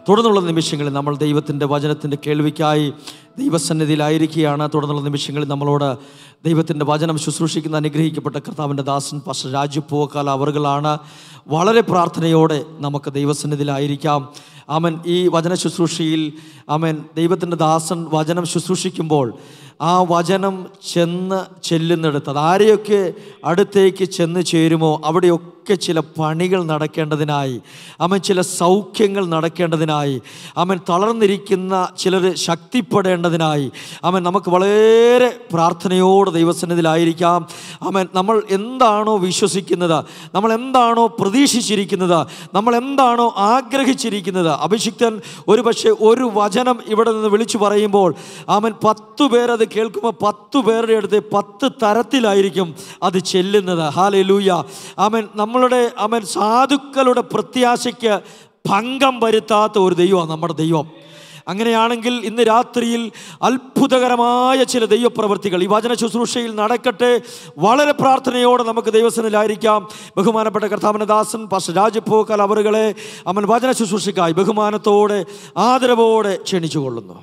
തുടർന്നുള്ള നിമിഷങ്ങളിൽ നമ്മൾ ദൈവത്തിൻ്റെ വചനത്തിൻ്റെ കേൾവിക്കായി ദൈവസന്നിധിയിലായിരിക്കുകയാണ് തുടർന്നുള്ള നിമിഷങ്ങളിൽ നമ്മളോട് ദൈവത്തിൻ്റെ വചനം ശുശ്രൂഷിക്കുന്ന അനുഗ്രഹിക്കപ്പെട്ട കർത്താവിൻ്റെ ദാസൻ പശ രാജു പൂവക്കാല അവറുകളാണ് വളരെ പ്രാർത്ഥനയോടെ നമുക്ക് ദൈവസന്നിധിയിലായിരിക്കാം ആമൻ ഈ വചന ശുശ്രൂഷയിൽ ആമൻ ദൈവത്തിൻ്റെ ദാസൻ വചനം ശുശ്രൂഷിക്കുമ്പോൾ ആ വചനം ചെന്ന് ചെല്ലുന്നിടത്ത് അത് ആരെയൊക്കെ അടുത്തേക്ക് ചെന്ന് ചേരുമോ അവിടെയൊക്കെ ചില പണികൾ നടക്കേണ്ടതിനായി അവൻ ചില സൗഖ്യങ്ങൾ നടക്കേണ്ടതിനായി അവൻ തളർന്നിരിക്കുന്ന ചിലർ ശക്തിപ്പെടേണ്ടതിനായി അവൻ നമുക്ക് വളരെ പ്രാർത്ഥനയോടെ ദൈവസന്നിധിയിലായിരിക്കാം അവൻ നമ്മൾ എന്താണോ വിശ്വസിക്കുന്നത് നമ്മൾ എന്താണോ പ്രതീക്ഷിച്ചിരിക്കുന്നത് നമ്മൾ എന്താണോ ആഗ്രഹിച്ചിരിക്കുന്നത് അഭിഷിക്തൻ ഒരു പക്ഷേ ഒരു വചനം ഇവിടെ നിന്ന് വിളിച്ചു പറയുമ്പോൾ അവൻ പത്തു പേരത് കേൾക്കുമ്പോൾ പത്തു പേരുടെ അടുത്ത് പത്ത് തരത്തിലായിരിക്കും അത് ചെല്ലുന്നത് ഹാലെ ലൂയ അവൻ നമ്മളുടെ അവൻ സാധുക്കളുടെ പ്രത്യാശയ്ക്ക് ഭംഗം വരുത്താത്ത ഒരു ദൈവമാണ് നമ്മുടെ ദൈവം അങ്ങനെയാണെങ്കിൽ ഇന്ന് രാത്രിയിൽ അത്ഭുതകരമായ ചില ദൈവപ്രവൃത്തികൾ ഈ വചന ശുശ്രൂഷയിൽ നടക്കട്ടെ വളരെ പ്രാർത്ഥനയോടെ നമുക്ക് ദൈവസനിലായിരിക്കാം ബഹുമാനപ്പെട്ട കർത്താവിന ദാസൻ പാസ്റ്റർ രാജപ്പോക്കൽ അവറുകളെ അവൻ വചന ശുശ്രൂഷയ്ക്കായി ബഹുമാനത്തോടെ ആദരവോടെ ക്ഷണിച്ചുകൊള്ളുന്നു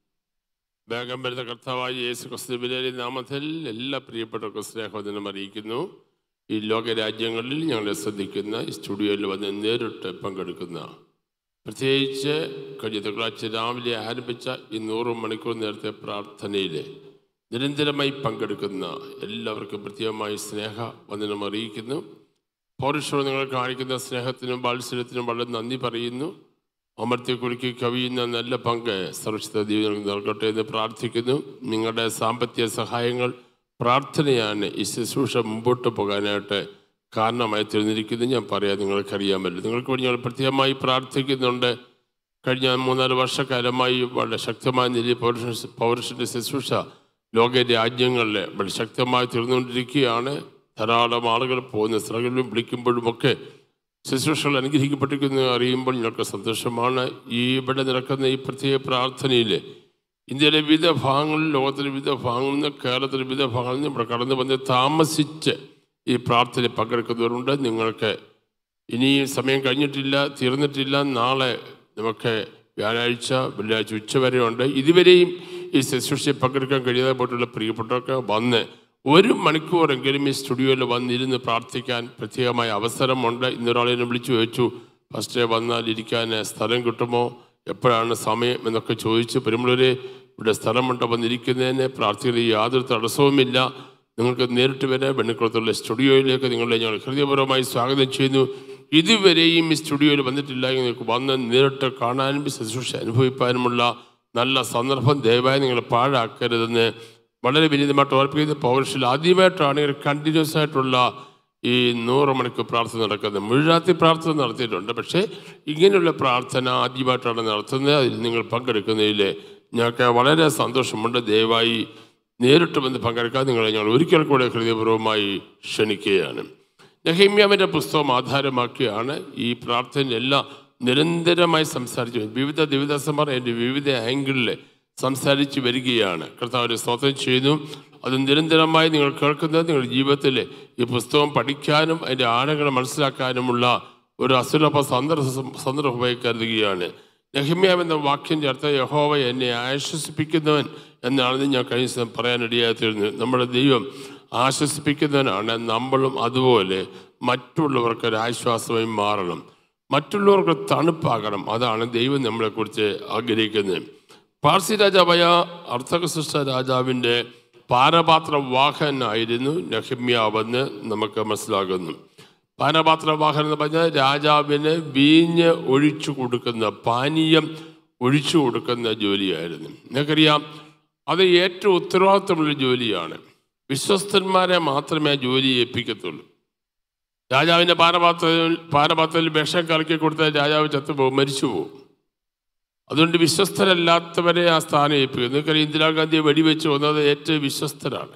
വേഗം വരുന്ന കർത്താവായ യേശു ക്രിസ്തുവിന്റെ നാമത്തിൽ എല്ലാ പ്രിയപ്പെട്ടവർക്കും സ്നേഹവചനം അറിയിക്കുന്നു ഈ ലോകരാജ്യങ്ങളിൽ ഞങ്ങളെ ശ്രദ്ധിക്കുന്ന ഈ സ്റ്റുഡിയോയിൽ വന്ന് നേരിട്ട് പങ്കെടുക്കുന്ന പ്രത്യേകിച്ച് കഴിഞ്ഞ തിങ്കളാഴ്ച രാവിലെ ആരംഭിച്ച ഈ നൂറ് മണിക്കൂർ നേരത്തെ പ്രാർത്ഥനയിൽ നിരന്തരമായി പങ്കെടുക്കുന്ന എല്ലാവർക്കും പ്രത്യേകമായി സ്നേഹ വന്ദനം അറിയിക്കുന്നു പൗരുഷോട് നിങ്ങൾ കാണിക്കുന്ന സ്നേഹത്തിനും വാത്സല്യത്തിനും വളരെ നന്ദി പറയുന്നു അമർത്യക്കുറിക്ക് കവിയുന്ന നല്ല പങ്ക് സുരക്ഷിത ദൈവം നൽകട്ടെ എന്ന് പ്രാർത്ഥിക്കുന്നു നിങ്ങളുടെ സാമ്പത്തിക സഹായങ്ങൾ പ്രാർത്ഥനയാണ് ഈ ശുശ്രൂഷ മുമ്പോട്ട് പോകാനായിട്ട് കാരണമായി തീർന്നിരിക്കുന്നത് ഞാൻ പറയാം നിങ്ങൾക്കറിയാമല്ലോ നിങ്ങൾക്ക് വേണ്ടി ഞങ്ങൾ പ്രത്യേകമായി പ്രാർത്ഥിക്കുന്നുണ്ട് കഴിഞ്ഞ മൂന്നാല് വർഷക്കാലമായി വളരെ ശക്തമായ നിലയിൽ പൗരുഷ പൗരുഷൻ്റെ ശുശ്രൂഷ ലോക രാജ്യങ്ങളിൽ വളരെ ശക്തമായി തീർന്നുകൊണ്ടിരിക്കുകയാണ് ധാരാളം ആളുകൾ പോകുന്ന സ്ഥലങ്ങളിലും വിളിക്കുമ്പോഴുമൊക്കെ ശുശ്രൂഷകൾ അനുഗ്രഹിക്കപ്പെട്ടിരിക്കുന്നു അറിയുമ്പോൾ ഞങ്ങൾക്ക് സന്തോഷമാണ് ഈ ഇവിടെ നടക്കുന്ന ഈ പ്രത്യേക പ്രാർത്ഥനയിൽ ഇന്ത്യയിലെ വിവിധ ഭാഗങ്ങളിൽ ലോകത്തിലെ വിവിധ ഭാഗങ്ങളിൽ നിന്ന് കേരളത്തിലെ വിവിധ ഭാഗങ്ങളിൽ നിന്ന് ഇവിടെ കടന്നു വന്ന് താമസിച്ച് ഈ പ്രാർത്ഥനയിൽ പങ്കെടുക്കുന്നവരുണ്ട് നിങ്ങൾക്ക് ഇനിയും സമയം കഴിഞ്ഞിട്ടില്ല തീർന്നിട്ടില്ല നാളെ നമുക്ക് വ്യാഴാഴ്ച വെള്ളിയാഴ്ച ഉച്ചവരെ ഉണ്ട് ഇതുവരെയും ഈ ശുശ്രൂഷയിൽ പങ്കെടുക്കാൻ കഴിയാതെ പോയിട്ടുള്ള പ്രിയപ്പെട്ടവർക്ക് വന്ന് ഒരു മണിക്കൂറെങ്കിലും ഈ സ്റ്റുഡിയോയിൽ വന്നിരുന്ന് പ്രാർത്ഥിക്കാൻ പ്രത്യേകമായ അവസരമുണ്ട് ഇന്നൊരാളെ എന്നെ വിളിച്ചു ചോദിച്ചു ഫസ്റ്റ് വന്നാൽ ഇരിക്കാൻ സ്ഥലം കിട്ടുമോ എപ്പോഴാണ് സമയം എന്നൊക്കെ ചോദിച്ചു പെരുമ്പളൂരെ ഇവിടെ സ്ഥലമുണ്ട് വന്നിരിക്കുന്നതിന് പ്രാർത്ഥനയിൽ യാതൊരു തടസ്സവുമില്ല നിങ്ങൾക്ക് നേരിട്ട് വരാം വെണ്ണിക്കുളത്തുള്ള സ്റ്റുഡിയോയിലേക്ക് നിങ്ങളെ ഞങ്ങൾ ഹൃദയപൂർവ്വമായി സ്വാഗതം ചെയ്യുന്നു ഇതുവരെയും ഈ സ്റ്റുഡിയോയിൽ വന്നിട്ടില്ല എങ്കിൽ നിങ്ങൾക്ക് വന്ന് നേരിട്ട് കാണാനും ശുശ്രൂഷ അനുഭവിക്കാനുമുള്ള നല്ല സന്ദർഭം ദയവായി നിങ്ങൾ പാഴാക്കരുതെന്ന് വളരെ വിനീതമായിട്ട് ഓർപ്പിക്കുന്നത് പൗരുഷിൽ ആദ്യമായിട്ടാണ് ഇങ്ങനെ കണ്ടിന്യൂസ് ആയിട്ടുള്ള ഈ നൂറ് മണിക്കൂർ പ്രാർത്ഥന നടക്കുന്നത് മുഴുരാത്രി പ്രാർത്ഥന നടത്തിയിട്ടുണ്ട് പക്ഷേ ഇങ്ങനെയുള്ള പ്രാർത്ഥന ആദ്യമായിട്ടാണ് നടത്തുന്നത് അതിൽ നിങ്ങൾ പങ്കെടുക്കുന്നതിൽ ഞങ്ങൾക്ക് വളരെ സന്തോഷമുണ്ട് ദയവായി നേരിട്ട് വന്ന് പങ്കെടുക്കാൻ നിങ്ങളെ ഞങ്ങൾ ഒരിക്കൽ കൂടെ ഹൃദയപൂർവ്വമായി ക്ഷണിക്കുകയാണ് നെഹമ്യാവിൻ്റെ പുസ്തകം ആധാരമാക്കിയാണ് ഈ പ്രാർത്ഥനയെല്ലാം നിരന്തരമായി സംസാരിച്ചു വിവിധ ദിവദാസന്മാർ എൻ്റെ വിവിധ ആംഗിളിൽ സംസാരിച്ച് വരികയാണ് കർത്താവിനെ സ്തോത്രം ചെയ്യുന്നു അത് നിരന്തരമായി നിങ്ങൾ കേൾക്കുന്നത് നിങ്ങളുടെ ജീവിതത്തിൽ ഈ പുസ്തകം പഠിക്കാനും അതിൻ്റെ ആഴങ്ങൾ മനസ്സിലാക്കാനുമുള്ള ഒരു അസുലഭ സന്ദർഭ സന്ദർഭമായി കരുതുകയാണ് നെഹമ്യാവ് എന്ന വാക്യൻ്റെ അർത്ഥം യഹോവ എന്നെ ആശ്വസിപ്പിക്കുന്നവൻ എന്നാണെന്ന് ഞാൻ കഴിഞ്ഞ ദിവസം പറയാനിടയായി തീർന്നത് നമ്മുടെ ദൈവം ആശ്വസിപ്പിക്കുന്നവനാണ് നമ്മളും അതുപോലെ മറ്റുള്ളവർക്ക് ഒരു ആശ്വാസമായി മാറണം മറ്റുള്ളവർക്ക് തണുപ്പാകണം അതാണ് ദൈവം നമ്മളെക്കുറിച്ച് ആഗ്രഹിക്കുന്നത് പാർസി രാജാവായ അർത്ഥകസൃഷ്ട രാജാവിൻ്റെ പാനപാത്ര വാഹനായിരുന്നു നഹമ്യാവെന്ന് നമുക്ക് മനസ്സിലാകുന്നു പാനപാത്ര വാഹനം എന്ന് പറഞ്ഞാൽ രാജാവിന് വീഞ്ഞ് ഒഴിച്ചു കൊടുക്കുന്ന പാനീയം ഒഴിച്ചു കൊടുക്കുന്ന ജോലിയായിരുന്നു നിങ്ങൾക്കറിയാം അത് ഏറ്റവും ഉത്തരവാദിത്തമുള്ള ജോലിയാണ് വിശ്വസ്തന്മാരെ മാത്രമേ ആ ജോലി ഏൽപ്പിക്കത്തുള്ളൂ രാജാവിൻ്റെ പാനപാത്രത്തിൽ പാനപാത്രത്തിൽ വിഷം കലക്കി കൊടുത്താൽ രാജാവ് ചത്തുപോകും മരിച്ചു പോകും അതുകൊണ്ട് വിശ്വസ്തരല്ലാത്തവരെ ആ സ്ഥാനം ഏൽപ്പിക്കും നിങ്ങൾക്കറിയാം ഇന്ദിരാഗാന്ധിയെ വെടിവെച്ച് വന്നത് ഏറ്റവും വിശ്വസ്തരാണ്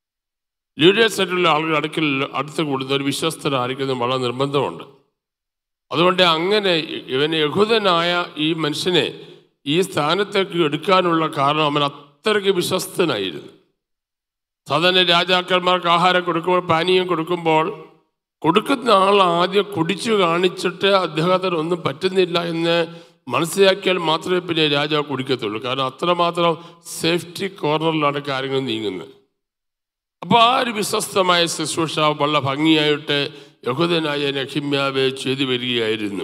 ലീഡേഴ്സ് ആയിട്ടുള്ള ആളുകൾ അടുക്കൽ അടുത്ത് കൂടുന്ന ഒരു വിശ്വസ്തരായിരിക്കുന്നത് വളരെ നിർബന്ധമുണ്ട് അതുകൊണ്ട് അങ്ങനെ ഇവൻ യഹൂദനായ ഈ മനുഷ്യനെ ഈ സ്ഥാനത്തേക്ക് എടുക്കാനുള്ള കാരണം അവൻ അത്രയ്ക്ക് വിശ്വസ്തനായിരുന്നു സാധാരണ രാജാക്കന്മാർക്ക് ആഹാരം കൊടുക്കുമ്പോൾ പാനീയം കൊടുക്കുമ്പോൾ കൊടുക്കുന്ന ആൾ ആദ്യം കുടിച്ചു കാണിച്ചിട്ട് അദ്ദേഹത്തിന് ഒന്നും പറ്റുന്നില്ല എന്ന് മനസ്സിലാക്കിയാൽ മാത്രമേ പിന്നെ രാജാവ് കുടിക്കത്തുള്ളൂ കാരണം അത്രമാത്രം സേഫ്റ്റി കോർണറിലാണ് കാര്യങ്ങൾ നീങ്ങുന്നത് അപ്പോൾ ആ ഒരു വിശ്വസ്തമായ ശുശ്രൂഷ വളരെ ഭംഗിയായിട്ട് യഹൂദനായ നഹിമ്യാവെ ചെയ്തു വരികയായിരുന്നു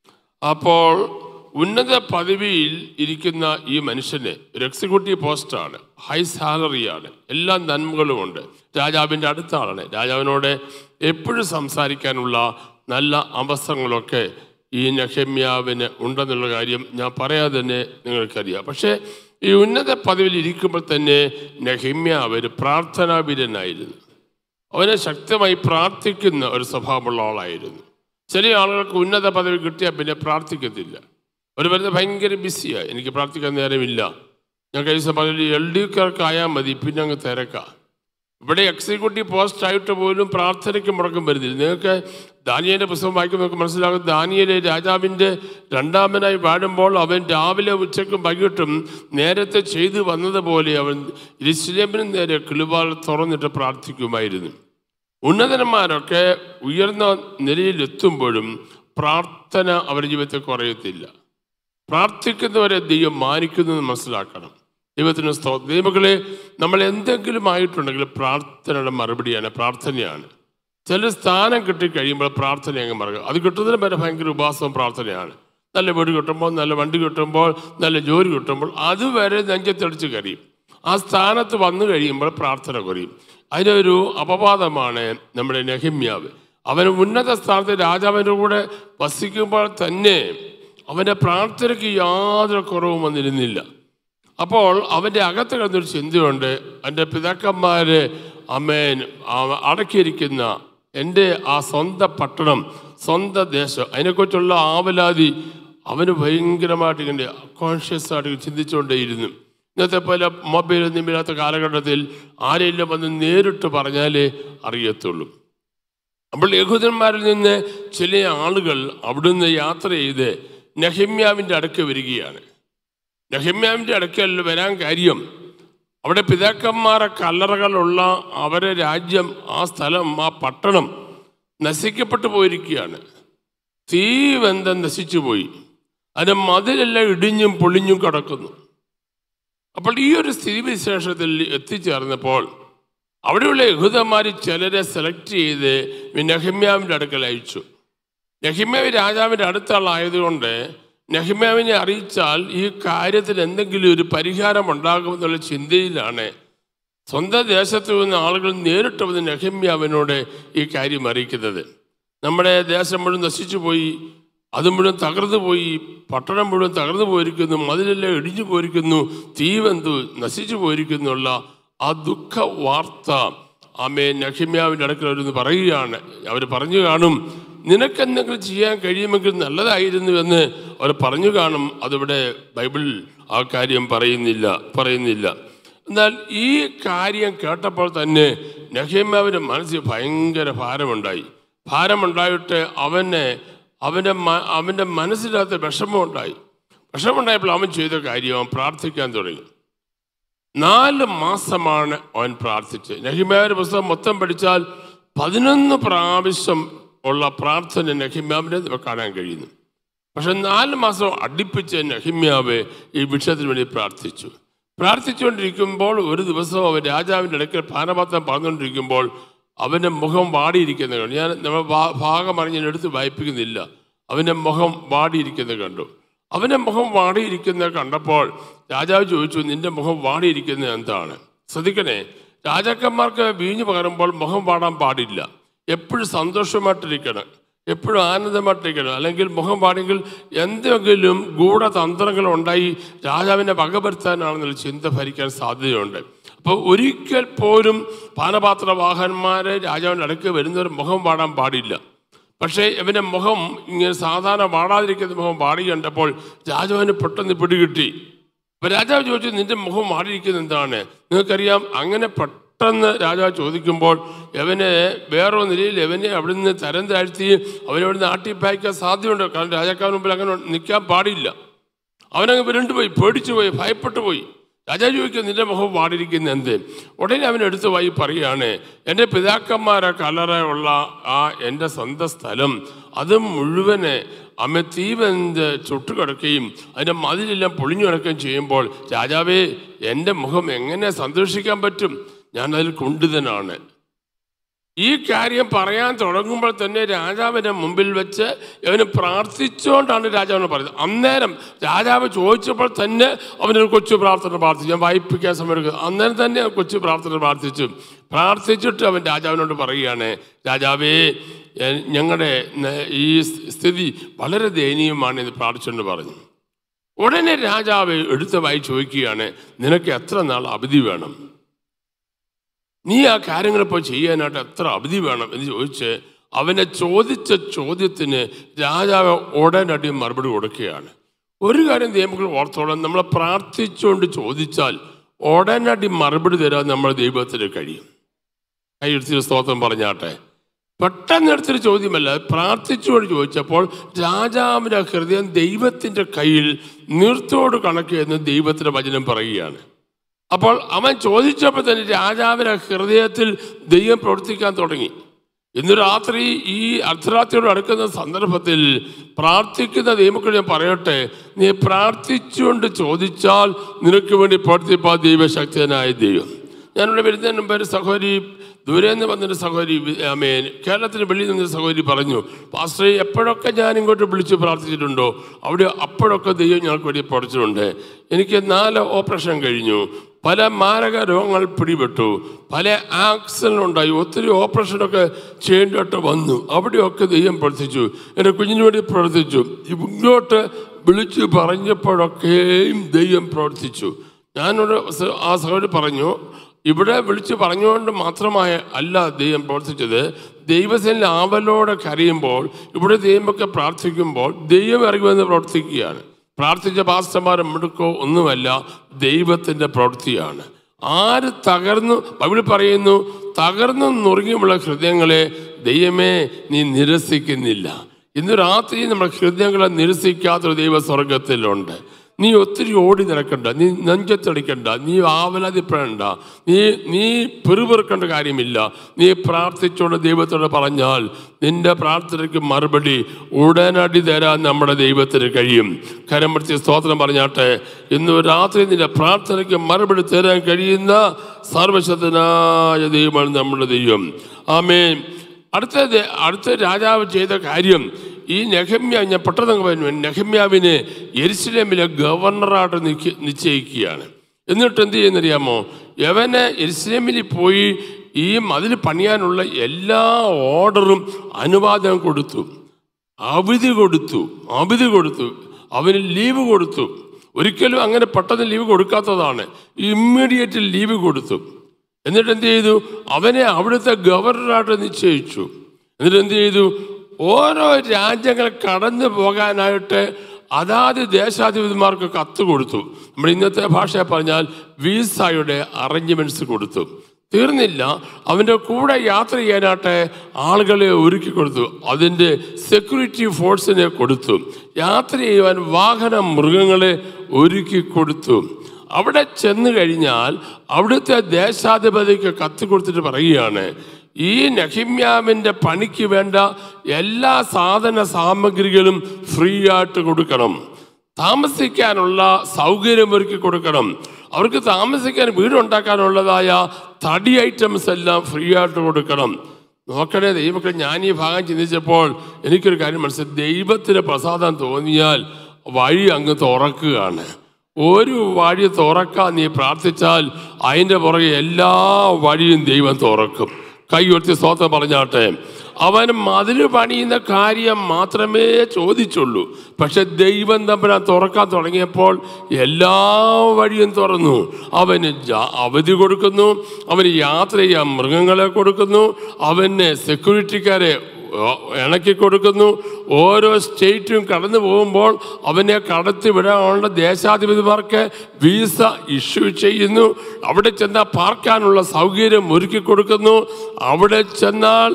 അപ്പോൾ ഉന്നത പദവിയിൽ ഇരിക്കുന്ന ഈ മനുഷ്യന് ഒരു എക്സിക്യൂട്ടീവ് പോസ്റ്റാണ് ഹൈ സാലറിയാണ് എല്ലാ നന്മകളുമുണ്ട് രാജാവിൻ്റെ അടുത്ത ആളാണ് രാജാവിനോട് എപ്പോഴും സംസാരിക്കാനുള്ള നല്ല അവസരങ്ങളൊക്കെ ഈ നഹമ്യാവിന് ഉണ്ടെന്നുള്ള കാര്യം ഞാൻ പറയാതെ തന്നെ നിങ്ങൾക്കറിയാം പക്ഷേ ഈ ഉന്നത പദവിയിൽ ഇരിക്കുമ്പോൾ തന്നെ നഹിമ്യാവ് ഒരു പ്രാർത്ഥനാവീരനായിരുന്നു അവനെ ശക്തമായി പ്രാർത്ഥിക്കുന്ന ഒരു സ്വഭാവമുള്ള ആളായിരുന്നു ചില ആളുകൾക്ക് ഉന്നത പദവി കിട്ടിയാൽ പിന്നെ പ്രാർത്ഥിക്കത്തില്ല ഒരു വരുന്ന ഭയങ്കര ബിസിയാണ് എനിക്ക് പ്രാർത്ഥിക്കാൻ നേരമില്ല ഞാൻ കഴിഞ്ഞ ദിവസം പറഞ്ഞു എൽ ഡി കാർക്കായാൽ മതി പിന്നെ അങ്ങ് തിരക്കാം ഇവിടെ എക്സിക്യൂട്ടീവ് പോസ്റ്റ് ആയിട്ട് പോലും പ്രാർത്ഥനയ്ക്ക് മുടക്കം വരുന്നില്ല നിങ്ങൾക്ക് ദാനിയൻ്റെ പുസ്തകം വായിക്കുമ്പോൾ നമുക്ക് മനസ്സിലാകും ദാനിയലെ രാജാവിൻ്റെ രണ്ടാമനായി വാഴുമ്പോൾ അവൻ രാവിലെ ഉച്ചയ്ക്കും വൈകിട്ടും നേരത്തെ ചെയ്തു വന്നതുപോലെ അവൻ ഇരിശിലേമിന് നേരെ കിളിവാൾ തുറന്നിട്ട് പ്രാർത്ഥിക്കുമായിരുന്നു ഉന്നതന്മാരൊക്കെ ഉയർന്ന നിലയിലെത്തുമ്പോഴും പ്രാർത്ഥന അവരുടെ ജീവിതത്തിൽ കുറയത്തില്ല പ്രാർത്ഥിക്കുന്നവരെ ദൈവം മാനിക്കുന്നത് മനസ്സിലാക്കണം ദൈവത്തിന് സ്തോ ദൈവങ്ങളെ നമ്മൾ എന്തെങ്കിലും ആയിട്ടുണ്ടെങ്കിൽ പ്രാർത്ഥനയുടെ മറുപടിയാണ് പ്രാർത്ഥനയാണ് ചില സ്ഥാനം കിട്ടിക്കഴിയുമ്പോൾ പ്രാർത്ഥന അങ്ങ് മറക്കുക അത് കിട്ടുന്നതിന് വരെ ഭയങ്കര ഉപാസവും പ്രാർത്ഥനയാണ് നല്ല വീട് കിട്ടുമ്പോൾ നല്ല വണ്ടി കിട്ടുമ്പോൾ നല്ല ജോലി കിട്ടുമ്പോൾ അതുവരെ നെഞ്ചത്തടിച്ച് കറിയും ആ സ്ഥാനത്ത് വന്നു കഴിയുമ്പോൾ പ്രാർത്ഥന കുറയും അതിനൊരു അപവാദമാണ് നമ്മുടെ നെഹിമ്യാവ് അവൻ ഉന്നത സ്ഥാനത്ത് രാജാവിൻ്റെ കൂടെ വസിക്കുമ്പോൾ തന്നെ അവൻ്റെ പ്രാർത്ഥനയ്ക്ക് യാതൊരു കുറവും വന്നിരുന്നില്ല അപ്പോൾ അവൻ്റെ അകത്ത് കിടന്നൊരു ചിന്തയുണ്ട് എൻ്റെ പിതാക്കന്മാർ അമ്മേൻ ആ- അടക്കിയിരിക്കുന്ന എൻ്റെ ആ സ്വന്തം പട്ടണം സ്വന്തം ദേശം അതിനെക്കുറിച്ചുള്ള ആവലാതി അവന് ഭയങ്കരമായിട്ട് ഇങ്ങനെ കോൺഷ്യസ് ആയിട്ട് ചിന്തിച്ചുകൊണ്ടേയിരുന്നു ഇന്നത്തെ പോലെ മൊബൈൽ ഒന്നുമില്ലാത്ത കാലഘട്ടത്തിൽ ആരെങ്കിലും വന്ന് നേരിട്ട് പറഞ്ഞാലേ അറിയത്തുള്ളൂ അപ്പോൾ യഹൂദന്മാരിൽ നിന്ന് ചില ആളുകൾ അവിടുന്ന് യാത്ര ചെയ്ത് നഹിമ്യാവിൻ്റെ അടുക്ക് വരികയാണ് നഹിമ്യാവിൻ്റെ അടുക്കൽ വരാൻ കാര്യം അവിടെ പിതാക്കന്മാരെ കല്ലറകളുള്ള അവരെ രാജ്യം ആ സ്ഥലം ആ പട്ടണം നശിക്കപ്പെട്ടു പോയിരിക്കുകയാണ് തീവന്തം നശിച്ചു പോയി അതിൻ്റെ മതിലെല്ലാം ഇടിഞ്ഞും പൊളിഞ്ഞും കിടക്കുന്നു അപ്പോൾ ഈ ഒരു സ്ഥിതിവിശേഷത്തിൽ എത്തിച്ചേർന്നപ്പോൾ അവിടെയുള്ള യഹൂദന്മാർ ചിലരെ സെലക്ട് ചെയ്ത് നെഹമ്യാവിൻ്റെ അടുക്കൽ അയച്ചു നെഹിമ്യാവ് രാജാവിൻ്റെ അടുത്ത ആളായതുകൊണ്ട് നെഹിമ്യാവിനെ അറിയിച്ചാൽ ഈ കാര്യത്തിൽ എന്തെങ്കിലും ഒരു പരിഹാരം ഉണ്ടാകുമെന്നുള്ള ചിന്തയിലാണ് സ്വന്തം ദേശത്ത് നിന്ന് ആളുകൾ നേരിട്ട് വന്ന് നെഹമ്യാവിനോട് ഈ കാര്യം അറിയിക്കുന്നത് നമ്മുടെ ദേശം മുഴുവൻ നശിച്ചു പോയി അത് മുഴുവൻ തകർന്നു പോയി പട്ടണം മുഴുവൻ തകർന്നു പോയിരിക്കുന്നു മതിലെല്ലാം ഇടിഞ്ഞു പോയിരിക്കുന്നു തീവന്തു നശിച്ചു പോയിരിക്കുന്നുള്ള ആ ദുഃഖ വാർത്ത ആമേ നഹിമ്യാവിൻ്റെ അടുക്കൽ അവരൊന്ന് പറയുകയാണ് അവർ പറഞ്ഞു കാണും നിനക്കെന്തെങ്കിലും ചെയ്യാൻ കഴിയുമെങ്കിൽ നല്ലതായിരുന്നു എന്ന് അവർ പറഞ്ഞു കാണും അതിവിടെ ബൈബിൾ ആ കാര്യം പറയുന്നില്ല പറയുന്നില്ല എന്നാൽ ഈ കാര്യം കേട്ടപ്പോൾ തന്നെ നഹീമാവിൻ്റെ മനസ്സിൽ ഭയങ്കര ഭാരമുണ്ടായി ഭാരമുണ്ടായിട്ട് അവനെ അവൻ്റെ മ- അവൻ്റെ മനസ്സിനകത്ത് വിഷമമുണ്ടായി വിഷമമുണ്ടായപ്പോൾ അവൻ ചെയ്ത കാര്യം അവൻ പ്രാർത്ഥിക്കാൻ തുടങ്ങി നാല് മാസമാണ് അവൻ പ്രാർത്ഥിച്ചത് നഹിമ്യാവിൻ്റെ പുസ്തകം മൊത്തം പഠിച്ചാൽ പതിനൊന്ന് പ്രാവശ്യം ഉള്ള പ്രാർത്ഥന നഹിമ്യാവിനെ നമുക്ക് കാണാൻ കഴിയുന്നു പക്ഷെ നാല് മാസം അടുപ്പിച്ച് നഹിമ്യാവ് ഈ വിഷയത്തിന് വേണ്ടി പ്രാർത്ഥിച്ചു പ്രാർത്ഥിച്ചുകൊണ്ടിരിക്കുമ്പോൾ ഒരു ദിവസം അവൻ രാജാവിൻ്റെ ഇടയ്ക്ക് പാനപാത്രം പറഞ്ഞുകൊണ്ടിരിക്കുമ്പോൾ അവൻ്റെ മുഖം വാടിയിരിക്കുന്നത് കണ്ടു ഞാൻ നമ്മൾ ഭാ- ഭാഗം അറിഞ്ഞ് ഞാൻ എടുത്ത് വായിപ്പിക്കുന്നില്ല അവൻ്റെ മുഖം വാടിയിരിക്കുന്നത് കണ്ടു അവൻ്റെ മുഖം വാടിയിരിക്കുന്നത് കണ്ടപ്പോൾ രാജാവ് ചോദിച്ചു നിന്റെ മുഖം വാടിയിരിക്കുന്നത് എന്താണ് ശ്രദ്ധിക്കണേ രാജാക്കന്മാർക്ക് വീഞ്ഞു പകരുമ്പോൾ മുഖം വാടാൻ പാടില്ല എപ്പോഴും സന്തോഷമായിട്ടിരിക്കണം എപ്പോഴും ആനന്ദമായിട്ടിരിക്കണം അല്ലെങ്കിൽ മുഖം പാടെങ്കിൽ എന്തെങ്കിലും ഗൂഢതന്ത്രങ്ങൾ ഉണ്ടായി രാജാവിനെ വകവരുത്താനാണെന്നുള്ള ചിന്ത ഭരിക്കാൻ സാധ്യതയുണ്ട് അപ്പോൾ ഒരിക്കൽ പോലും പാനപാത്ര വാഹന്മാരെ രാജാവിൻ്റെ അടുക്ക് വരുന്നവർ മുഖം പാടാൻ പാടില്ല പക്ഷേ ഇവൻ്റെ മുഖം ഇങ്ങനെ സാധാരണ വാടാതിരിക്കുന്ന മുഖം വാടി കണ്ടപ്പോൾ രാജാവിന് പെട്ടെന്ന് പിടികിട്ടി അപ്പൊ രാജാവ് ചോദിച്ചു നിന്റെ മുഖം മാറിയിരിക്കുന്നത് എന്താണ് നിങ്ങൾക്കറിയാം അങ്ങനെ പെട്ടെന്ന് രാജാവ് ചോദിക്കുമ്പോൾ അവനെ വേറൊരു നിലയിൽ അവനെ അവിടുന്ന് തരം താഴ്ത്തി അവനെ അവിടുന്ന് ആട്ടിപ്പായിക്കാൻ സാധ്യതയുണ്ട് കാരണം രാജാക്കാവിന് മുമ്പിൽ അങ്ങനെ നിൽക്കാൻ പാടില്ല അവനങ്ങ് വിരണ്ടുപോയി പേടിച്ചു പോയി ഭയപ്പെട്ടു പോയി രാജാവ് ചോദിക്കും നിന്റെ മുഖം വാടിയിരിക്കുന്ന എന്ത് ഉടനെ അവൻ എടുത്തു വായി പറയുകയാണ് എൻ്റെ പിതാക്കന്മാരെ കലറ ഉള്ള ആ എൻ്റെ സ്വന്തം സ്ഥലം അത് മുഴുവന് അമ്മ തീവന്ത് ചുട്ടുകിടക്കുകയും അതിൻ്റെ മതിലെല്ലാം പൊളിഞ്ഞു കിടക്കുകയും ചെയ്യുമ്പോൾ രാജാവേ എൻ്റെ മുഖം എങ്ങനെ സന്തോഷിക്കാൻ പറ്റും ഞാൻ അതിൽ കുണ്ടിതനാണ് ഈ കാര്യം പറയാൻ തുടങ്ങുമ്പോൾ തന്നെ രാജാവിന്റെ മുമ്പിൽ വെച്ച് അവന് പ്രാർത്ഥിച്ചുകൊണ്ടാണ് രാജാവിനെ പറയുന്നത് അന്നേരം രാജാവ് ചോദിച്ചപ്പോൾ തന്നെ അവനൊരു കൊച്ചു പ്രാർത്ഥന പ്രാർത്ഥിച്ചു ഞാൻ വായിപ്പിക്കാൻ സമയം എടുക്കുക അന്നേരം തന്നെ ആ കൊച്ചു പ്രാർത്ഥന പ്രാർത്ഥിച്ചു പ്രാർത്ഥിച്ചിട്ട് അവൻ രാജാവിനോട് പറയുകയാണ് രാജാവേ എ- ഞങ്ങളുടെ ന- ഈ സ്ഥിതി വളരെ ദയനീയമാണ് എന്ന് പ്രാർത്ഥിച്ചുകൊണ്ട് പറഞ്ഞു ഉടനെ രാജാവ് എടുത്ത വായി ചോദിക്കുകയാണ് നിനക്ക് എത്ര നാൾ അവധി വേണം നീ ആ കാര്യങ്ങൾ ഇപ്പോൾ ചെയ്യാനായിട്ട് എത്ര അവധി വേണം എന്ന് ചോദിച്ച് അവനെ ചോദിച്ച ചോദ്യത്തിന് രാജാവ് ഉടനടി മറുപടി കൊടുക്കുകയാണ് ഒരു കാര്യം ദൈവങ്ങൾ ഓർത്തോളം നമ്മൾ പ്രാർത്ഥിച്ചുകൊണ്ട് ചോദിച്ചാൽ ഉടനടി മറുപടി തരാൻ നമ്മൾ ദൈവത്തിന് കഴിയും കൈയെടുത്തൊരു സ്തോത്രം പറഞ്ഞാട്ടെ പെട്ടെന്ന് എടുത്തൊരു ചോദ്യമല്ല പ്രാർത്ഥിച്ചുകൊണ്ട് ചോദിച്ചപ്പോൾ രാജാവിൻ്റെ ഹൃദയം ദൈവത്തിൻ്റെ കയ്യിൽ നിർത്തോട് കണക്ക് എന്ന് ദൈവത്തിൻ്റെ വചനം പറയുകയാണ് അപ്പോൾ അവൻ ചോദിച്ചപ്പോൾ തന്നെ രാജാവിന്റെ ഹൃദയത്തിൽ ദൈവം പ്രവർത്തിക്കാൻ തുടങ്ങി ഇന്ന് രാത്രി ഈ അർദ്ധരാത്രിയോട് അടുക്കുന്ന സന്ദർഭത്തിൽ പ്രാർത്ഥിക്കുന്ന ദൈവക്കൾ ഞാൻ പറയട്ടെ നീ പ്രാർത്ഥിച്ചുകൊണ്ട് ചോദിച്ചാൽ നിനക്ക് വേണ്ടി പ്രവർത്തിപ്പാ ദൈവശക്തനായ ദൈവം ഞാനിവിടെ വരുന്നതിന് മുമ്പ് ഒരു സഹോദരി ദൂരെ നിന്ന് വന്നൊരു സഹോദരി ആമേൻ കേരളത്തിന് വെളിയിൽ നിന്നൊരു സഹോദരി പറഞ്ഞു പാസ്റ്ററെ എപ്പോഴൊക്കെ ഞാൻ ഇങ്ങോട്ട് വിളിച്ച് പ്രാർത്ഥിച്ചിട്ടുണ്ടോ അവിടെ അപ്പോഴൊക്കെ ദൈവം ഞങ്ങൾക്ക് വേണ്ടി പ്രവർത്തിച്ചിട്ടുണ്ട് എനിക്ക് നാല് ഓപ്പറേഷൻ കഴിഞ്ഞു പല മാരക രോഗങ്ങൾ പിടിപെട്ടു പല ആക്സിഡൻ്റ് ഉണ്ടായി ഒത്തിരി ഓപ്പറേഷനൊക്കെ ചെയ്യേണ്ടതായിട്ട് വന്നു അവിടെയൊക്കെ ദൈവം പ്രവർത്തിച്ചു എൻ്റെ കുഞ്ഞിന് വേണ്ടി പ്രവർത്തിച്ചു ഇങ്ങോട്ട് വിളിച്ച് പറഞ്ഞപ്പോഴൊക്കെയും ദൈവം പ്രവർത്തിച്ചു ഞാനൊരു സ- ആ സഹോദരി പറഞ്ഞു ഇവിടെ വിളിച്ച് പറഞ്ഞുകൊണ്ട് മാത്രമായ അല്ല ദൈവം പ്രവർത്തിച്ചത് ദൈവത്തിൽ ആവലോടെ കരയുമ്പോൾ ഇവിടെ ദൈവമൊക്കെ പ്രാർത്ഥിക്കുമ്പോൾ ദൈവം ഇറങ്ങി വന്ന് പ്രവർത്തിക്കുകയാണ് പ്രാർത്ഥിച്ച പാസ്റ്റർമാരും മിടുക്കോ ഒന്നുമല്ല ദൈവത്തിൻ്റെ പ്രവൃത്തിയാണ് ആര് തകർന്നു ബൈബിൾ പറയുന്നു തകർന്നു നുറുങ്ങിയുമുള്ള ഹൃദയങ്ങളെ ദൈവമേ നീ നിരസിക്കുന്നില്ല ഇന്ന് രാത്രി നമ്മുടെ ഹൃദയങ്ങളെ നിരസിക്കാത്തൊരു ദൈവ സ്വർഗത്തിലുണ്ട് നീ ഒത്തിരി ഓടി നടക്കണ്ട നീ നെഞ്ചത്തടിക്കണ്ട നീ ആവലാതിപ്പെടണ്ട നീ നീ പെറുപെറുക്കേണ്ട കാര്യമില്ല നീ പ്രാർത്ഥിച്ചുകൊണ്ട് ദൈവത്തോട് പറഞ്ഞാൽ നിന്റെ പ്രാർത്ഥനയ്ക്ക് മറുപടി ഉടനടി തരാൻ നമ്മുടെ ദൈവത്തിന് കഴിയും കരമ്പടുത്തിയ സ്തോത്രം പറഞ്ഞാട്ടെ ഇന്ന് രാത്രി നിന്റെ പ്രാർത്ഥനയ്ക്ക് മറുപടി തരാൻ കഴിയുന്ന സർവശക്തനായ ദൈവമാണ് നമ്മുടെ ദൈവം ആമേൻ അടുത്ത ദേ- അടുത്ത രാജാവ് ചെയ്ത കാര്യം ഈ നെഹമ്യ ഞാൻ പെട്ടെന്ന് പറഞ്ഞു നെഹമ്യാവിനെ എരിശിലേമിലെ ഗവർണറായിട്ട് നിക്ക് നിശ്ചയിക്കുകയാണ് എന്നിട്ട് എന്ത് ചെയ്യുന്നറിയാമോ യവന് എരിശിലേമിൽ പോയി ഈ മതിൽ പണിയാനുള്ള എല്ലാ ഓർഡറും അനുവാദം കൊടുത്തു അവധി കൊടുത്തു അവധി കൊടുത്തു അവന് ലീവ് കൊടുത്തു ഒരിക്കലും അങ്ങനെ പെട്ടെന്ന് ലീവ് കൊടുക്കാത്തതാണ് ഇമ്മീഡിയറ്റ് ലീവ് കൊടുത്തു എന്നിട്ട് എന്ത് ചെയ്തു അവനെ അവിടുത്തെ ഗവർണറായിട്ട് നിശ്ചയിച്ചു എന്നിട്ട് എന്ത് ചെയ്തു ഓരോ രാജ്യങ്ങൾ കടന്നു പോകാനായിട്ട് അതാത് ദേശാധിപതിമാർക്ക് കത്ത് കൊടുത്തു നമ്മുടെ ഇന്നത്തെ ഭാഷയെ പറഞ്ഞാൽ വീസായുടെ അറേഞ്ച്മെന്റ്സ് കൊടുത്തു തീർന്നില്ല അവൻ്റെ കൂടെ യാത്ര ചെയ്യാനായിട്ട് ആളുകളെ ഒരുക്കി കൊടുത്തു അതിൻ്റെ സെക്യൂരിറ്റി ഫോഴ്സിനെ കൊടുത്തു യാത്ര ചെയ്യുവാൻ വാഹന മൃഗങ്ങളെ ഒരുക്കി കൊടുത്തു അവിടെ ചെന്ന് കഴിഞ്ഞാൽ അവിടുത്തെ ദേശാധിപതിക്ക് കത്ത് കൊടുത്തിട്ട് പറയുകയാണ് ഈ നഹിമ്യാമിൻ്റെ പണിക്ക് വേണ്ട എല്ലാ സാധന സാമഗ്രികളും ഫ്രീ ആയിട്ട് കൊടുക്കണം താമസിക്കാനുള്ള സൗകര്യം ഒരുക്കി കൊടുക്കണം അവർക്ക് താമസിക്കാൻ വീടുണ്ടാക്കാനുള്ളതായ തടി ഐറ്റംസ് എല്ലാം ഫ്രീ ആയിട്ട് കൊടുക്കണം നോക്കണേ ദൈവമക്കളെ ഞാൻ ഈ ഭാഗം ചിന്തിച്ചപ്പോൾ എനിക്കൊരു കാര്യം മനസ്സിലായി ദൈവത്തിന് പ്രസാദം തോന്നിയാൽ വഴി അങ്ങ് തുറക്കുകയാണ് ഒരു വഴി തുറക്കാൻ നീ പ്രാർത്ഥിച്ചാൽ അതിൻ്റെ പുറകെ എല്ലാ വഴിയും ദൈവം തുറക്കും കൈ ഉയർത്തി സ്തോത്രം പറഞ്ഞാട്ടെ അവൻ മതില് പണിയുന്ന കാര്യം മാത്രമേ ചോദിച്ചുള്ളൂ പക്ഷെ ദൈവം തമ്പരാൻ തുറക്കാൻ തുടങ്ങിയപ്പോൾ എല്ലാ വഴിയും തുറന്നു അവന് ജാ- അവധി കൊടുക്കുന്നു അവന് യാത്ര ചെയ്യാൻ മൃഗങ്ങളെ കൊടുക്കുന്നു അവന് സെക്യൂരിറ്റിക്കാരെ ഓ- ഇണക്കി കൊടുക്കുന്നു ഓരോ സ്റ്റേറ്റും കടന്നു പോകുമ്പോൾ അവനെ കടത്തി വിടാനുള്ള ദേശാധിപതിമാർക്ക് വീസ ഇഷ്യൂ ചെയ്യുന്നു അവിടെ ചെന്നാൽ പാർക്കാനുള്ള സൗകര്യം ഒരുക്കി കൊടുക്കുന്നു അവിടെ ചെന്നാൽ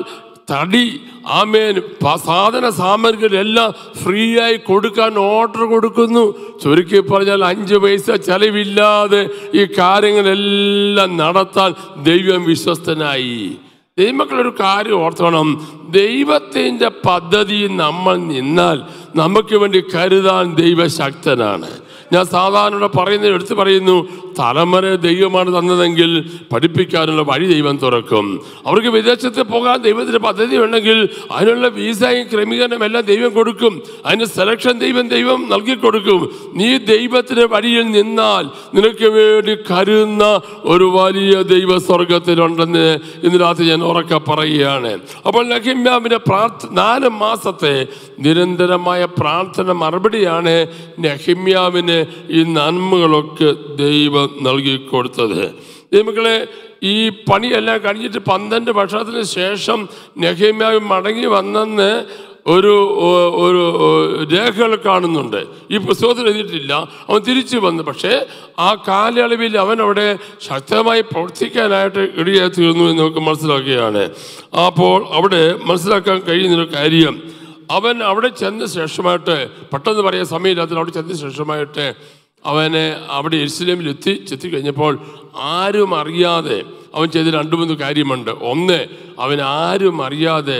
തടി ആമേൻ പ- സാധന സാമഗ്രികളെല്ലാം ഫ്രീ ആയി കൊടുക്കാൻ ഓർഡർ കൊടുക്കുന്നു ചുരുക്കി പറഞ്ഞാൽ അഞ്ച് പൈസ ചെലവില്ലാതെ ഈ കാര്യങ്ങളെല്ലാം നടത്താൻ ദൈവം വിശ്വസ്തനായി ദൈവമക്കളൊരു കാര്യം ഓർത്തോണം ദൈവത്തിൻ്റെ പദ്ധതി നമ്മൾ നിന്നാൽ നമുക്ക് വേണ്ടി കരുതാൻ ദൈവശക്തനാണ് ഞാൻ സാധാരണ പറയുന്ന എടുത്ത് പറയുന്നു തലമുറ ദൈവമാണ് തന്നതെങ്കിൽ പഠിപ്പിക്കാനുള്ള വഴി ദൈവം തുറക്കും അവർക്ക് വിദേശത്ത് പോകാൻ ദൈവത്തിന് പദ്ധതി ഉണ്ടെങ്കിൽ അതിനുള്ള വീസയും ക്രമീകരണം എല്ലാം ദൈവം കൊടുക്കും അതിന് സെലക്ഷൻ ദൈവം ദൈവം നൽകി കൊടുക്കും നീ ദൈവത്തിന്റെ വഴിയിൽ നിന്നാൽ നിനക്ക് വേണ്ടി കരുതുന്ന ഒരു വലിയ ദൈവ സ്വർഗത്തിലുണ്ടെന്ന് ഇന്ന് രാത്രി ഞാൻ ഉറക്കെ പറയുകയാണ് അപ്പോൾ നഹിമ്യാവിന്റെ പ്രാർത്ഥ നാല് മാസത്തെ നിരന്തരമായ പ്രാർത്ഥന മറുപടിയാണ് നെഹിമ്യാവിന് ഈ നന്മകളൊക്കെ ദൈവം നൽകി കൊടുത്തത് ദൈവങ്ങളെ ഈ പണിയെല്ലാം കഴിഞ്ഞിട്ട് പന്ത്രണ്ട് വർഷത്തിന് ശേഷം നെഹിമ്യാവ് മടങ്ങി വന്നെന്ന് ഒരു ഒ- ഒരു ഒ- രേഖകൾ കാണുന്നുണ്ട് ഈ പുസ്തകത്തിൽ എഴുതിയിട്ടില്ല അവൻ തിരിച്ചു വന്നു പക്ഷേ ആ കാലയളവിൽ അവൻ അവിടെ ശക്തമായി പ്രവർത്തിക്കാനായിട്ട് ഇടയായി തീർന്നു എന്ന് നമുക്ക് മനസ്സിലാക്കുകയാണ് അപ്പോൾ അവിടെ മനസ്സിലാക്കാൻ കഴിയുന്നൊരു കാര്യം അവൻ അവിടെ ചെന്ന ശേഷമായിട്ട് പെട്ടെന്ന് പറയാൻ സമയമില്ലാത്ത അവിടെ ചെന്ന ശേഷമായിട്ട് അവനെ അവിടെ എരുസലേമിൽ എത്തി ചെത്തി കഴിഞ്ഞപ്പോൾ ആരും അറിയാതെ അവൻ ചെയ്ത രണ്ട് മൂന്ന് കാര്യമുണ്ട് ഒന്ന് അവൻ ആരും അറിയാതെ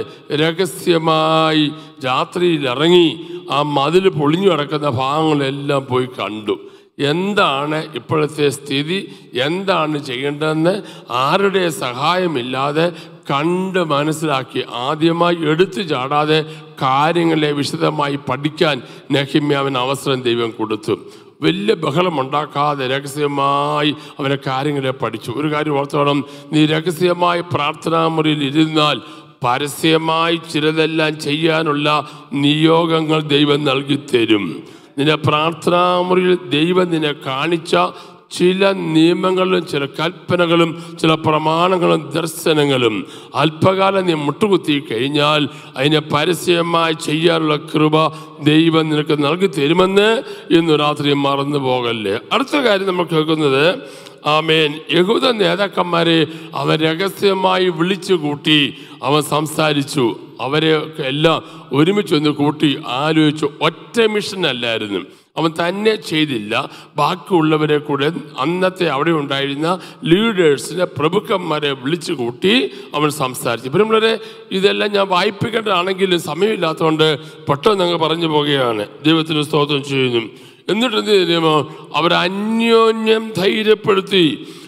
രഹസ്യമായി രാത്രിയിൽ ഇറങ്ങി ആ മതിൽ പൊളിഞ്ഞു കിടക്കുന്ന ഭാഗങ്ങളെല്ലാം പോയി കണ്ടു എന്താണ് ഇപ്പോഴത്തെ സ്ഥിതി എന്താണ് ചെയ്യേണ്ടതെന്ന് ആരുടെ സഹായമില്ലാതെ കണ്ട് മനസ്സിലാക്കി ആദ്യമായി എടുത്തു ചാടാതെ കാര്യങ്ങളെ വിശദമായി പഠിക്കാൻ നെഹിമ്യാവിന് അവസരം ദൈവം കൊടുത്തു വലിയ ബഹളമുണ്ടാക്കാതെ രഹസ്യമായി അവനെ കാര്യങ്ങളെ പഠിച്ചു ഒരു കാര്യം ഓർത്തോണം നീ രഹസ്യമായി പ്രാർത്ഥനാ മുറിയിൽ ഇരുന്നാൽ പരസ്യമായി ചിലതെല്ലാം ചെയ്യാനുള്ള നിയോഗങ്ങൾ ദൈവം നൽകി തരും നിന്റെ പ്രാർത്ഥനാ മുറിയിൽ ദൈവം നിന്നെ കാണിച്ച ചില നിയമങ്ങളും ചില കൽപ്പനകളും ചില പ്രമാണങ്ങളും ദർശനങ്ങളും അല്പകാലം നീ മുട്ടുകുത്തി കഴിഞ്ഞാൽ അതിനെ പരസ്യമായി ചെയ്യാനുള്ള കൃപ ദൈവം നിനക്ക് നൽകി തരുമെന്ന് ഇന്ന് രാത്രി മറന്നു പോകല്ലേ അടുത്ത കാര്യം നമ്മൾ കേൾക്കുന്നത് ആമേൻ യഹൂദ നേതാക്കന്മാരെ അവൻ രഹസ്യമായി വിളിച്ചു കൂട്ടി അവൻ സംസാരിച്ചു അവരെ എല്ലാം ഒരുമിച്ച് ഒന്ന് കൂട്ടി ആലോചിച്ചു ഒറ്റ മിഷൻ അല്ലായിരുന്നു അവൻ തന്നെ ചെയ്തില്ല ബാക്കിയുള്ളവരെ കൂടെ അന്നത്തെ അവിടെ ഉണ്ടായിരുന്ന ലീഡേഴ്സിനെ പ്രഭുക്കന്മാരെ വിളിച്ചു കൂട്ടി അവൻ സംസാരിച്ചു ഇപ്പം നമ്മളെ ഇതെല്ലാം ഞാൻ വായിപ്പിക്കേണ്ടതാണെങ്കിലും സമയമില്ലാത്തതുകൊണ്ട് പെട്ടെന്ന് അങ്ങ് പറഞ്ഞു പോകുകയാണ് ദൈവത്തിന് സ്തോത്രം ചെയ്യുന്നു എന്നിട്ട് എന്ത് ചെയ്യുമോ അവർ അന്യോന്യം ധൈര്യപ്പെടുത്തി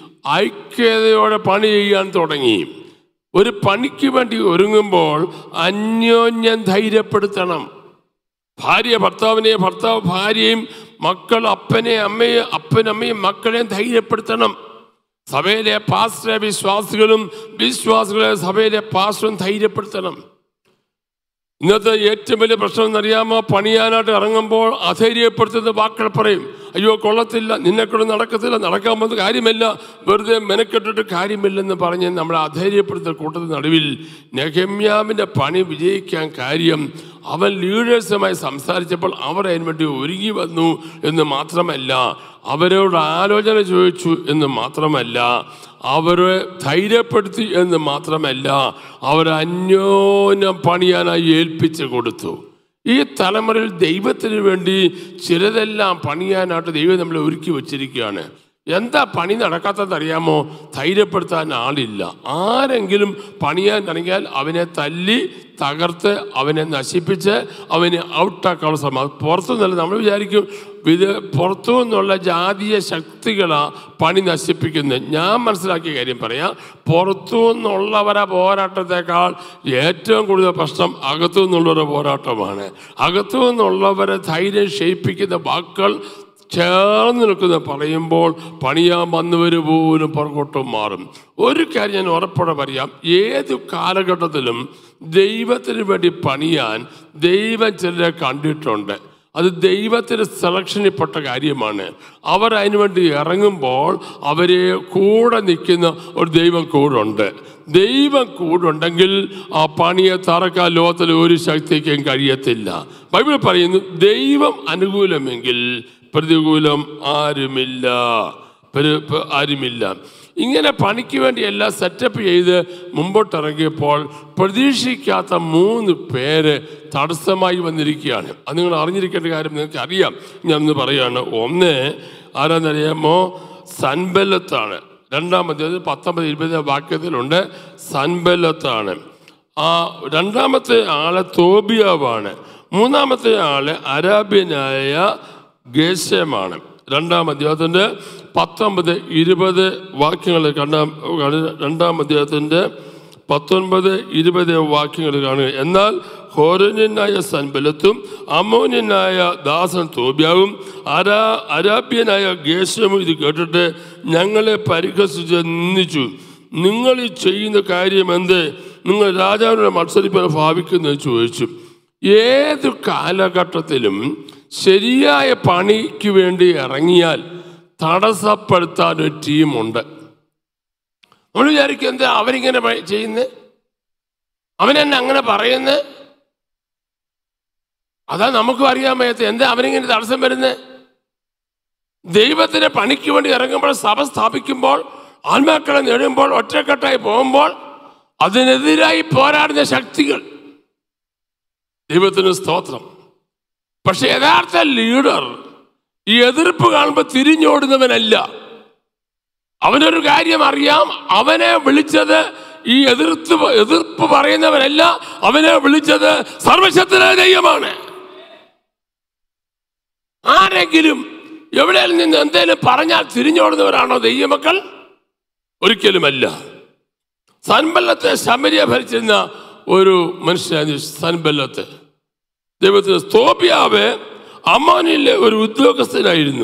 ഐക്യതയോടെ പണി ചെയ്യാൻ തുടങ്ങി ഒരു പണിക്ക് വേണ്ടി ഒരുങ്ങുമ്പോൾ അന്യോന്യം ധൈര്യപ്പെടുത്തണം ഭാര്യ ഭർത്താവിനെ ഭർത്താവ് ഭാര്യയും മക്കൾ അപ്പനെ അമ്മയെ അപ്പനമ്മയും മക്കളെയും ധൈര്യപ്പെടുത്തണം സഭയിലെ പാസ്റ്ററെ വിശ്വാസികളും വിശ്വാസികളെ സഭയിലെ പാസ്റ്ററും ധൈര്യപ്പെടുത്തണം ഇന്നത്തെ ഏറ്റവും വലിയ പ്രശ്നം എന്നറിയാമോ പണിയാനായിട്ട് ഇറങ്ങുമ്പോൾ അധൈര്യപ്പെടുത്തുന്ന വാക്കുകൾ പറയും അയ്യോ കൊള്ളത്തില്ല നിന്നെക്കൊണ്ട് നടക്കത്തില്ല നടക്കാൻ പോകുന്ന കാര്യമില്ല വെറുതെ മെനക്കെട്ടിട്ട് കാര്യമില്ലെന്ന് പറഞ്ഞ് നമ്മളെ അധൈര്യപ്പെടുത്തുന്ന കൂട്ടത്തിന് നടുവിൽ നെഹമ്യാവിൻ്റെ പണി വിജയിക്കാൻ കാര്യം അവൻ ലീഡേഴ്സുമായി സംസാരിച്ചപ്പോൾ അവർ അതിനു വേണ്ടി ഒരുങ്ങി വന്നു എന്ന് മാത്രമല്ല അവരോട് ആലോചന ചോദിച്ചു എന്ന് മാത്രമല്ല അവരെ ധൈര്യപ്പെടുത്തി എന്ന് മാത്രമല്ല അവർ അന്യോന്യം പണിയാനായി ഏൽപ്പിച്ചു കൊടുത്തു ഈ തലമുറയിൽ ദൈവത്തിന് വേണ്ടി ചിലതെല്ലാം പണിയാനായിട്ട് ദൈവം നമ്മളെ ഒരുക്കി വച്ചിരിക്കുകയാണ് എന്താ പണി നടക്കാത്തത് അറിയാമോ ധൈര്യപ്പെടുത്താൻ ആളില്ല ആരെങ്കിലും പണിയാൻ ഇറങ്ങിയാൽ അവനെ തല്ലി തകർത്ത് അവനെ നശിപ്പിച്ച് അവനെ ഔട്ടാക്കാനുള്ള ശ്രമം അത് പുറത്തുനിന്നല്ല നമ്മൾ വിചാരിക്കും ഇത് പുറത്തു നിന്നുള്ള ജാതീയ ശക്തികളാ പണി നശിപ്പിക്കുന്നത് ഞാൻ മനസ്സിലാക്കിയ കാര്യം പറയാം പുറത്തു നിന്നുള്ളവരെ പോരാട്ടത്തെക്കാൾ ഏറ്റവും കൂടുതൽ പ്രശ്നം അകത്തു നിന്നുള്ളവരുടെ പോരാട്ടമാണ് അകത്തു നിന്നുള്ളവരെ ധൈര്യം ക്ഷയിപ്പിക്കുന്ന വാക്കുകൾ ചേർന്ന് നിൽക്കുന്ന പറയുമ്പോൾ പണിയാൻ വന്നവർ പോലും പുറകോട്ടും മാറും ഒരു കാര്യം ഞാൻ ഉറപ്പോടെ പറയാം ഏത് കാലഘട്ടത്തിലും ദൈവത്തിന് വേണ്ടി പണിയാൻ ദൈവം ചിലരെ കണ്ടിട്ടുണ്ട് അത് ദൈവത്തിൻ്റെ സെലക്ഷനിൽപ്പെട്ട കാര്യമാണ് അവർ അതിനു വേണ്ടി ഇറങ്ങുമ്പോൾ അവരെ കൂടെ നിൽക്കുന്ന ഒരു ദൈവം കൂടുണ്ട് ദൈവം കൂടുണ്ടെങ്കിൽ ആ പണിയെ തറക്കാൻ ലോകത്തിൽ ഒരു ശക്തിക്കും കഴിയത്തില്ല ബൈബിൾ പറയുന്നു ദൈവം അനുകൂലമെങ്കിൽ പ്രതികൂലം ആരുമില്ല പരി- പ- ആരുമില്ല ഇങ്ങനെ പണിക്ക് വേണ്ടി എല്ലാം സെറ്റപ്പ് ചെയ്ത് മുമ്പോട്ടിറങ്ങിയപ്പോൾ പ്രതീക്ഷിക്കാത്ത മൂന്ന് പേര് തടസ്സമായി വന്നിരിക്കുകയാണ് അത് നിങ്ങൾ അറിഞ്ഞിരിക്കേണ്ട കാര്യം നിങ്ങൾക്ക് അറിയാം ഞാനൊന്ന് പറയാണ് ഒന്ന് ആരാന്നറിയാമോ സൻബല്ലത്താണ് രണ്ടാമത്തെ പത്തൊമ്പത് ഇരുപത് വാക്യത്തിലുണ്ട് സൻബല്ലത്താണ് ആ രണ്ടാമത്തെ ആള് തോബിയാവാണ് മൂന്നാമത്തെ ആള് അരാബ്യനായ ഗേശമാണ് രണ്ടാം അധ്യായത്തിൻ്റെ പത്തൊമ്പത് ഇരുപത് വാക്യങ്ങൾ കണ്ടാം രണ്ടാം അധ്യായത്തിൻ്റെ പത്തൊൻപത് ഇരുപത് വാക്യങ്ങൾ കാണുക എന്നാൽ ഹോരന്യനായ സൻബലത്തും അമോന്യനായ ദാസൻ തോബ്യാവും അരാ അരാബ്യനായ ഗേശവും ഇത് കേട്ടിട്ട് ഞങ്ങളെ പരിഹസിച്ച് നിന്ദിച്ചു നിങ്ങൾ ഈ ചെയ്യുന്ന കാര്യം എന്ത് നിങ്ങൾ രാജാവിനെ മത്സരിപ്പാൻ ഭാവിക്കുന്നത് ചോദിച്ചു ഏത് കാലഘട്ടത്തിലും ശരിയായ പണിക്ക് വേണ്ടി ഇറങ്ങിയാൽ തടസ്സപ്പെടുത്താൻ ഒരു ടീമുണ്ട് നമ്മൾ വിചാരിക്കും എന്താ അവരിങ്ങനെ ചെയ്യുന്നത് അവനെന്നെ അങ്ങനെ പറയുന്നത് അതാ നമുക്കും അറിയാൻ വയ്യാത്ത എന്താ അവനിങ്ങനെ തടസ്സം വരുന്നത് ദൈവത്തിന്റെ പണിക്ക് വേണ്ടി ഇറങ്ങുമ്പോൾ സഭ സ്ഥാപിക്കുമ്പോൾ ആത്മാക്കളെ നേടുമ്പോൾ ഒറ്റക്കെട്ടായി പോകുമ്പോൾ അതിനെതിരായി പോരാടുന്ന ശക്തികൾ ദൈവത്തിന് സ്തോത്രം പക്ഷെ യഥാർത്ഥ ലീഡർ ഈ എതിർപ്പ് കാണുമ്പോൾ തിരിഞ്ഞോടുന്നവനല്ല അവനൊരു കാര്യം അറിയാം അവനെ വിളിച്ചത് ഈ എതിർത്ത് എതിർപ്പ് പറയുന്നവനല്ല അവനെ വിളിച്ചത് സർവശക്തനായ ദൈവമാണ് ആരെങ്കിലും എവിടെ നിന്ന് എന്തേലും പറഞ്ഞാൽ തിരിഞ്ഞോടുന്നവരാണോ ദൈവമക്കൾ ഒരിക്കലുമല്ല സൻബല്ലത്തെ ശമരിയ ഭരിച്ചിരുന്ന ഒരു മനുഷ്യനാണ് സൻബല്ലത്ത് ദൈവത്തിന് സ്തോപ്യാവ് അമ്മാനിലെ ഒരു ഉദ്യോഗസ്ഥനായിരുന്നു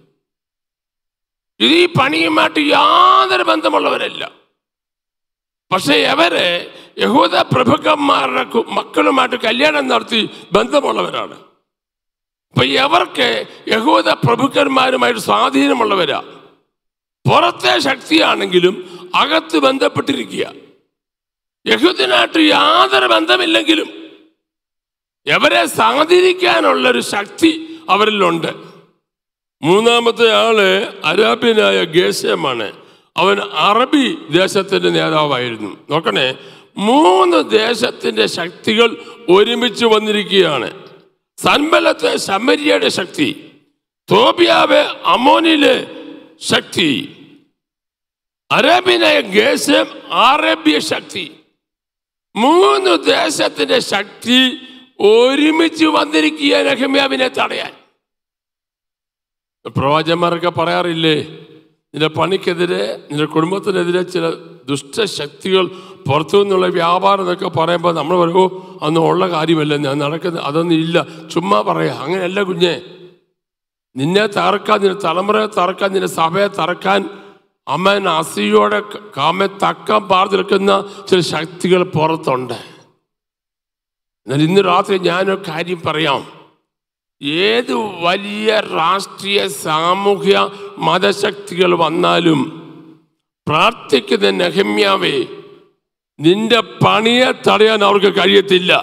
ഇത് ഈ പണിയുമായിട്ട് യാതൊരു ബന്ധമുള്ളവരല്ല പക്ഷെ അവര് യഹൂദ പ്രഭുക്കന്മാരുടെ കു- മക്കളുമായിട്ട് കല്യാണം നടത്തി ബന്ധമുള്ളവരാണ് അപ്പൊ ഇവർക്ക് യഹൂദ പ്രഭുക്കന്മാരുമായിട്ട് സ്വാധീനമുള്ളവരാ പുറത്തെ ശക്തിയാണെങ്കിലും അകത്ത് ബന്ധപ്പെട്ടിരിക്കുക യഹൂദനായിട്ട് യാതൊരു ബന്ധമില്ലെങ്കിലും എവരെ സ്വാധീനിക്കാനുള്ള ഒരു ശക്തി അവരിലുണ്ട് മൂന്നാമത്തെ ആള് അരാബ്യനായ ഗേശമാണ് അവൻ അറബി ദേശത്തിന്റെ നേതാവായിരുന്നു നോക്കണേ മൂന്ന് ദേശത്തിന്റെ ശക്തികൾ ഒരുമിച്ച് വന്നിരിക്കുകയാണ് സൻബലത്തെ ശമരിയയുടെ ശക്തി തോബിയാവ് അമോനിലെ ശക്തി അറേബ്യനായ ഗേശം അറേബ്യ ശക്തി മൂന്ന് ദേശത്തിന്റെ ശക്തി ഒരുമിച്ച് വന്നിരിക്കുക നഹമ്യാവിനെ തടയാൻ പ്രവാചകന്മാരൊക്കെ പറയാറില്ലേ നിന്റെ പണിക്കെതിരെ നിന്റെ കുടുംബത്തിനെതിരെ ചില ദുഷ്ടശക്തികൾ പുറത്തു നിന്നുള്ള വ്യാപാരം എന്നൊക്കെ പറയുമ്പോൾ നമ്മൾ പറയുമോ അന്ന് ഉള്ള കാര്യമല്ല ഞാൻ നടക്കുന്ന അതൊന്നും ഇല്ല ചുമ്മാ പറയാം അങ്ങനെയല്ല കുഞ്ഞെ നിന്നെ തകർക്കാൻ നിന്റെ തലമുറയെ തകർക്കാൻ നിന്റെ സഭയെ തറക്കാൻ അമ്മൻ അസിയോടെ കാമെ തക്കം പാർന്നു നിൽക്കുന്ന ചില ശക്തികൾ പുറത്തുണ്ട് എന്നാൽ ഇന്ന് രാത്രി ഞാനൊരു കാര്യം പറയാം ഏത് വലിയ രാഷ്ട്രീയ സാമൂഹ്യ മതശക്തികൾ വന്നാലും പ്രാർത്ഥിക്കുന്ന നെഹമ്യാവേ നിന്റെ പണിയെ തടയാൻ അവർക്ക് കഴിയത്തില്ല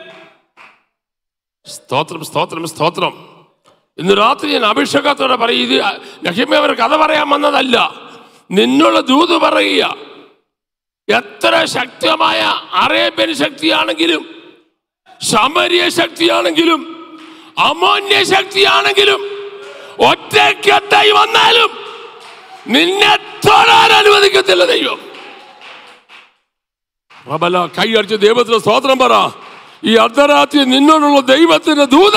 സ്തോത്രം സ്തോത്രം സ്തോത്രം ഇന്ന് രാത്രി ഞാൻ അഭിഷേകത്തോടെ പറയും ഇത് നെഹമ്യാവർ കഥ പറയാൻ വന്നതല്ല നിന്നുള്ള ദൂത് പറയുക എത്ര ശക്തമായ അറേബ്യൻ ശക്തിയാണെങ്കിലും സമരിയ ശക്തിയാണെങ്കിലും അമോന്യ ശക്തിയാണെങ്കിലും ഒറ്റക്കെട്ടായി വന്നാലും നിന്നെ തൊടാൻ അനുവദിക്കത്തില്ല ദൈവം റബല കൈയടിച്ച് ദൈവത്തിന് സ്തോത്രം പറ ഈ അർദ്ധരാത്രി നിന്നോടുള്ള ദൈവത്തിന്റെ ദൂത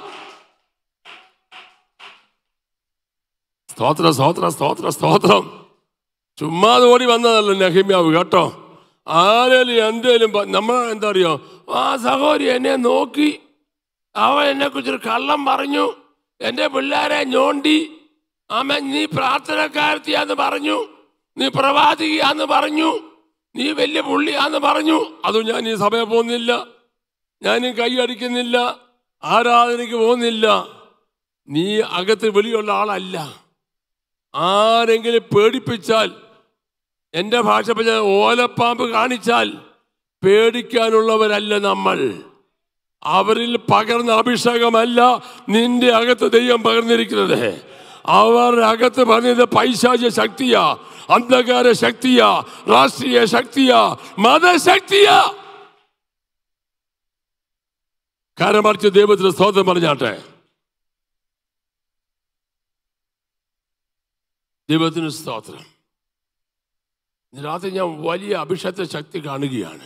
സ്തോത്ര സ്തോത്ര സ്തോത്ര സ്തോത്രം ചുമ്മാതെ ഓടി വന്നതല്ല നെഹിമ്യാവ് കേട്ടോ ആരേലും എന്തേലും പ- നമ്മൾ എന്താ അറിയോ ആ സഹോദരി എന്നെ നോക്കി അവൻ എന്നെ കുറിച്ചൊരു കള്ളം പറഞ്ഞു എൻ്റെ പിള്ളേരെ ഞോണ്ടി ആമ നീ പ്രാർത്ഥനക്കാരത്തിയാന്ന് പറഞ്ഞു നീ പ്രവാചകിയാന്ന് പറഞ്ഞു നീ വലിയ പുള്ളിയാന്ന് പറഞ്ഞു അതും ഞാൻ ഈ സഭയിൽ പോകുന്നില്ല ഞാനും കൈയടിക്കുന്നില്ല ആരാധനയ്ക്ക് പോകുന്നില്ല നീ അകത്ത് വെളിയുള്ള ആളല്ല ആരെങ്കിലും പേടിപ്പിച്ചാൽ എൻ്റെ ഭാഷ പറഞ്ഞ ഓലപ്പാമ്പ് കാണിച്ചാൽ പേടിക്കാനുള്ളവരല്ല നമ്മൾ അവരിൽ പകർന്ന അഭിഷേകമല്ല നിന്റെ അകത്ത് ദൈവം പകർന്നിരിക്കുന്നത് അവരുടെ അകത്ത് പറഞ്ഞത് പൈശാച ശക്തിയാ അന്ധകാര ശക്തിയാ രാഷ്ട്രീയ ശക്തിയാ മതശക്തിയാ കരമറിച്ച് ദൈവത്തിന് സ്തോത്രം പറഞ്ഞാട്ടെ ദൈവത്തിന് സ്തോത്രം ഇന്ന് രാത്രി ഞാൻ വലിയ അഭിഷേകത്തെ ശക്തി കാണുകയാണ്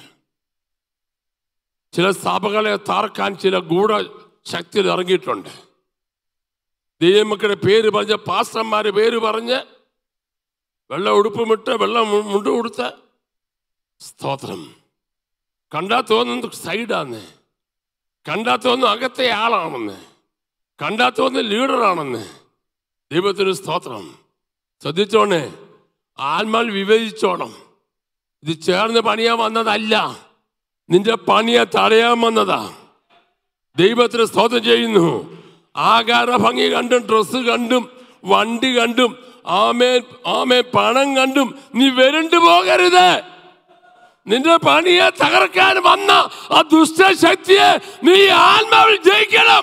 ചില സഭകളെ താർക്കാൻ ചില ഗൂഢ ശക്തികൾ ഇറങ്ങിയിട്ടുണ്ട് ദൈവമക്കളുടെ പേര് പറഞ്ഞ് പാസ്റ്റർമാരുടെ പേര് പറഞ്ഞ് വെള്ള ഉടുപ്പുമിട്ട് വെള്ള മു- മുണ്ട് കൊടുത്ത് സ്തോത്രം കണ്ടാ തോന്നുന്നത് സൈഡാന്ന് കണ്ടാ തോന്നുന്നു അകത്തെ ആളാണെന്ന് കണ്ടാ തോന്നുന്നു ലീഡറാണെന്ന് ദൈവത്തിന് സ്തോത്രം ശ്രദ്ധിച്ചോണേ ആത്മാൽ വിവേചിച്ചോണം ഇത് ചേർന്ന് പണിയാൻ വന്നതല്ല നിന്റെ പണിയെ തടയാൻ വന്നതാ ദൈവത്തിന് സ്തോത്രം ചെയ്യുന്നു ആകാര ഭംഗി കണ്ടും ഡ്രസ്സ് കണ്ടും വണ്ടി കണ്ടും ആമേ ആമേ പണം കണ്ടും നീ വരണ്ടു പോകരുത് നിന്റെ പണിയെ തകർക്കാൻ വന്ന ആ ദുഷ്ടശക്തിയെ നീ ആത്മാവിൽ ജയിക്കണം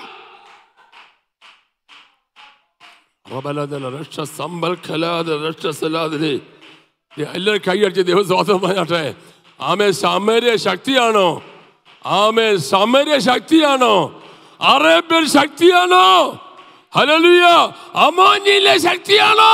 പ്രബലതല രക്ഷ സമ്പൽക്കലാത രക്ഷ സലാതിനെ എല്ലാവരും കൈയടിച്ച് ദൈവം സ്വാതന്ത്ര്യം പറഞ്ഞാട്ടെ ആമേ സമര്യ ശക്തിയാണോ ആമേ സമര്യ ശക്തിയാണോ അറേബ്യൻ ശക്തിയാണോ ഹലലുയ അമോനിയിലെ ശക്തിയാണോ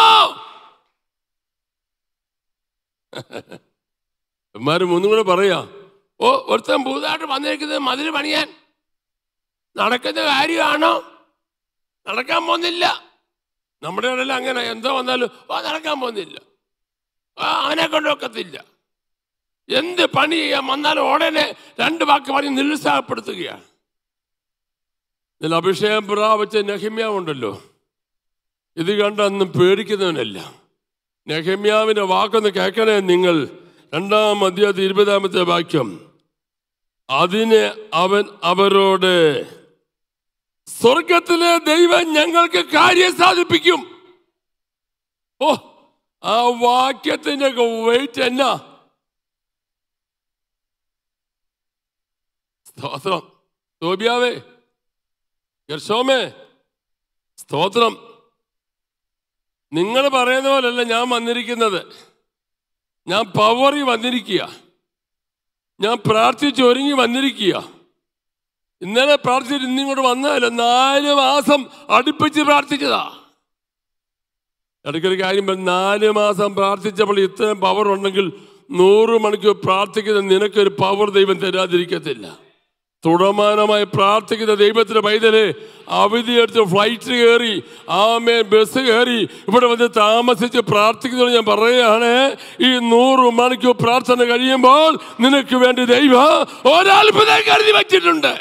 ഇവന്മാര് ഒന്നും കൂടെ പറയാ ഓ ഒരുത്തൻ പുതുതായിട്ട് വന്നിരിക്കുന്നത് മതില് പണിയാൻ നടക്കുന്ന കാര്യമാണോ നടക്കാൻ പോകുന്നില്ല നമ്മുടെ ഇടയിൽ അങ്ങനെ എന്തോ വന്നാലും ഓ നടക്കാൻ പോകുന്നില്ല ആ അവനെ കൊണ്ടൊക്കത്തില്ല എന്ത് പണി ചെയ്യാൻ വന്നാലും ഉടനെ രണ്ട് വാക്ക് പറഞ്ഞ് നിരുത്സാഹപ്പെടുത്തുകയാണ് ഇതിൽ അഭിഷേകം പ്രാപിച്ച നെഹിമ്യാവുണ്ടല്ലോ ഇത് കണ്ടൊന്നും പേടിക്കുന്നവനല്ല നെഹമ്യാവിന്റെ വാക്കൊന്ന് കേൾക്കണേ നിങ്ങൾ രണ്ടാം അധ്യായത്തിൽ ഇരുപതാമത്തെ വാക്യം അതിന് അവൻ അവരോട് സ്വർഗത്തിലെ ദൈവം ഞങ്ങൾക്ക് കാര്യം സാധിപ്പിക്കും ഓ ആ വാക്യത്തിന്റെ വെയിറ്റ് എന്നാ സ്തോത്രം തോബിയാവേ ഗർഷോമേ സ്തോത്രം നിങ്ങൾ പറയുന്ന പോലല്ല ഞാൻ വന്നിരിക്കുന്നത് ഞാൻ പവറി വന്നിരിക്കുക ഞാൻ പ്രാർത്ഥിച്ച് ഒരുങ്ങി വന്നിരിക്കുക ഇന്നലെ പ്രാർത്ഥിച്ചിട്ട് ഇന്നിങ്ങോട്ട് വന്നതല്ല നാല് മാസം അടുപ്പിച്ച് പ്രാർത്ഥിച്ചതാ ഇടയ്ക്കൊരു കാര്യം പറയും നാല് മാസം പ്രാർത്ഥിച്ചപ്പോൾ ഇത്രയും പവർ ഉണ്ടെങ്കിൽ നൂറ് മണിക്കൂർ പ്രാർത്ഥിക്കുന്ന നിനക്കൊരു പവർ ദൈവം തരാതിരിക്കത്തില്ല തുടർമാനമായി പ്രാർത്ഥിക്കുന്ന ദൈവത്തിന്റെ പൈതല് അവധി എടുത്ത് ഫ്ലൈറ്റ് കയറി ആമേ ബസ് കയറി ഇവിടെ വന്ന് താമസിച്ച് പ്രാർത്ഥിക്കുന്നത് ഞാൻ പറയുകയാണ് ഈ നൂറ് മണിക്കൂർ പ്രാർത്ഥന കഴിയുമ്പോൾ നിനക്ക് വേണ്ടി ദൈവം ഒരത്ഭുതം കരുതി വച്ചിട്ടുണ്ട്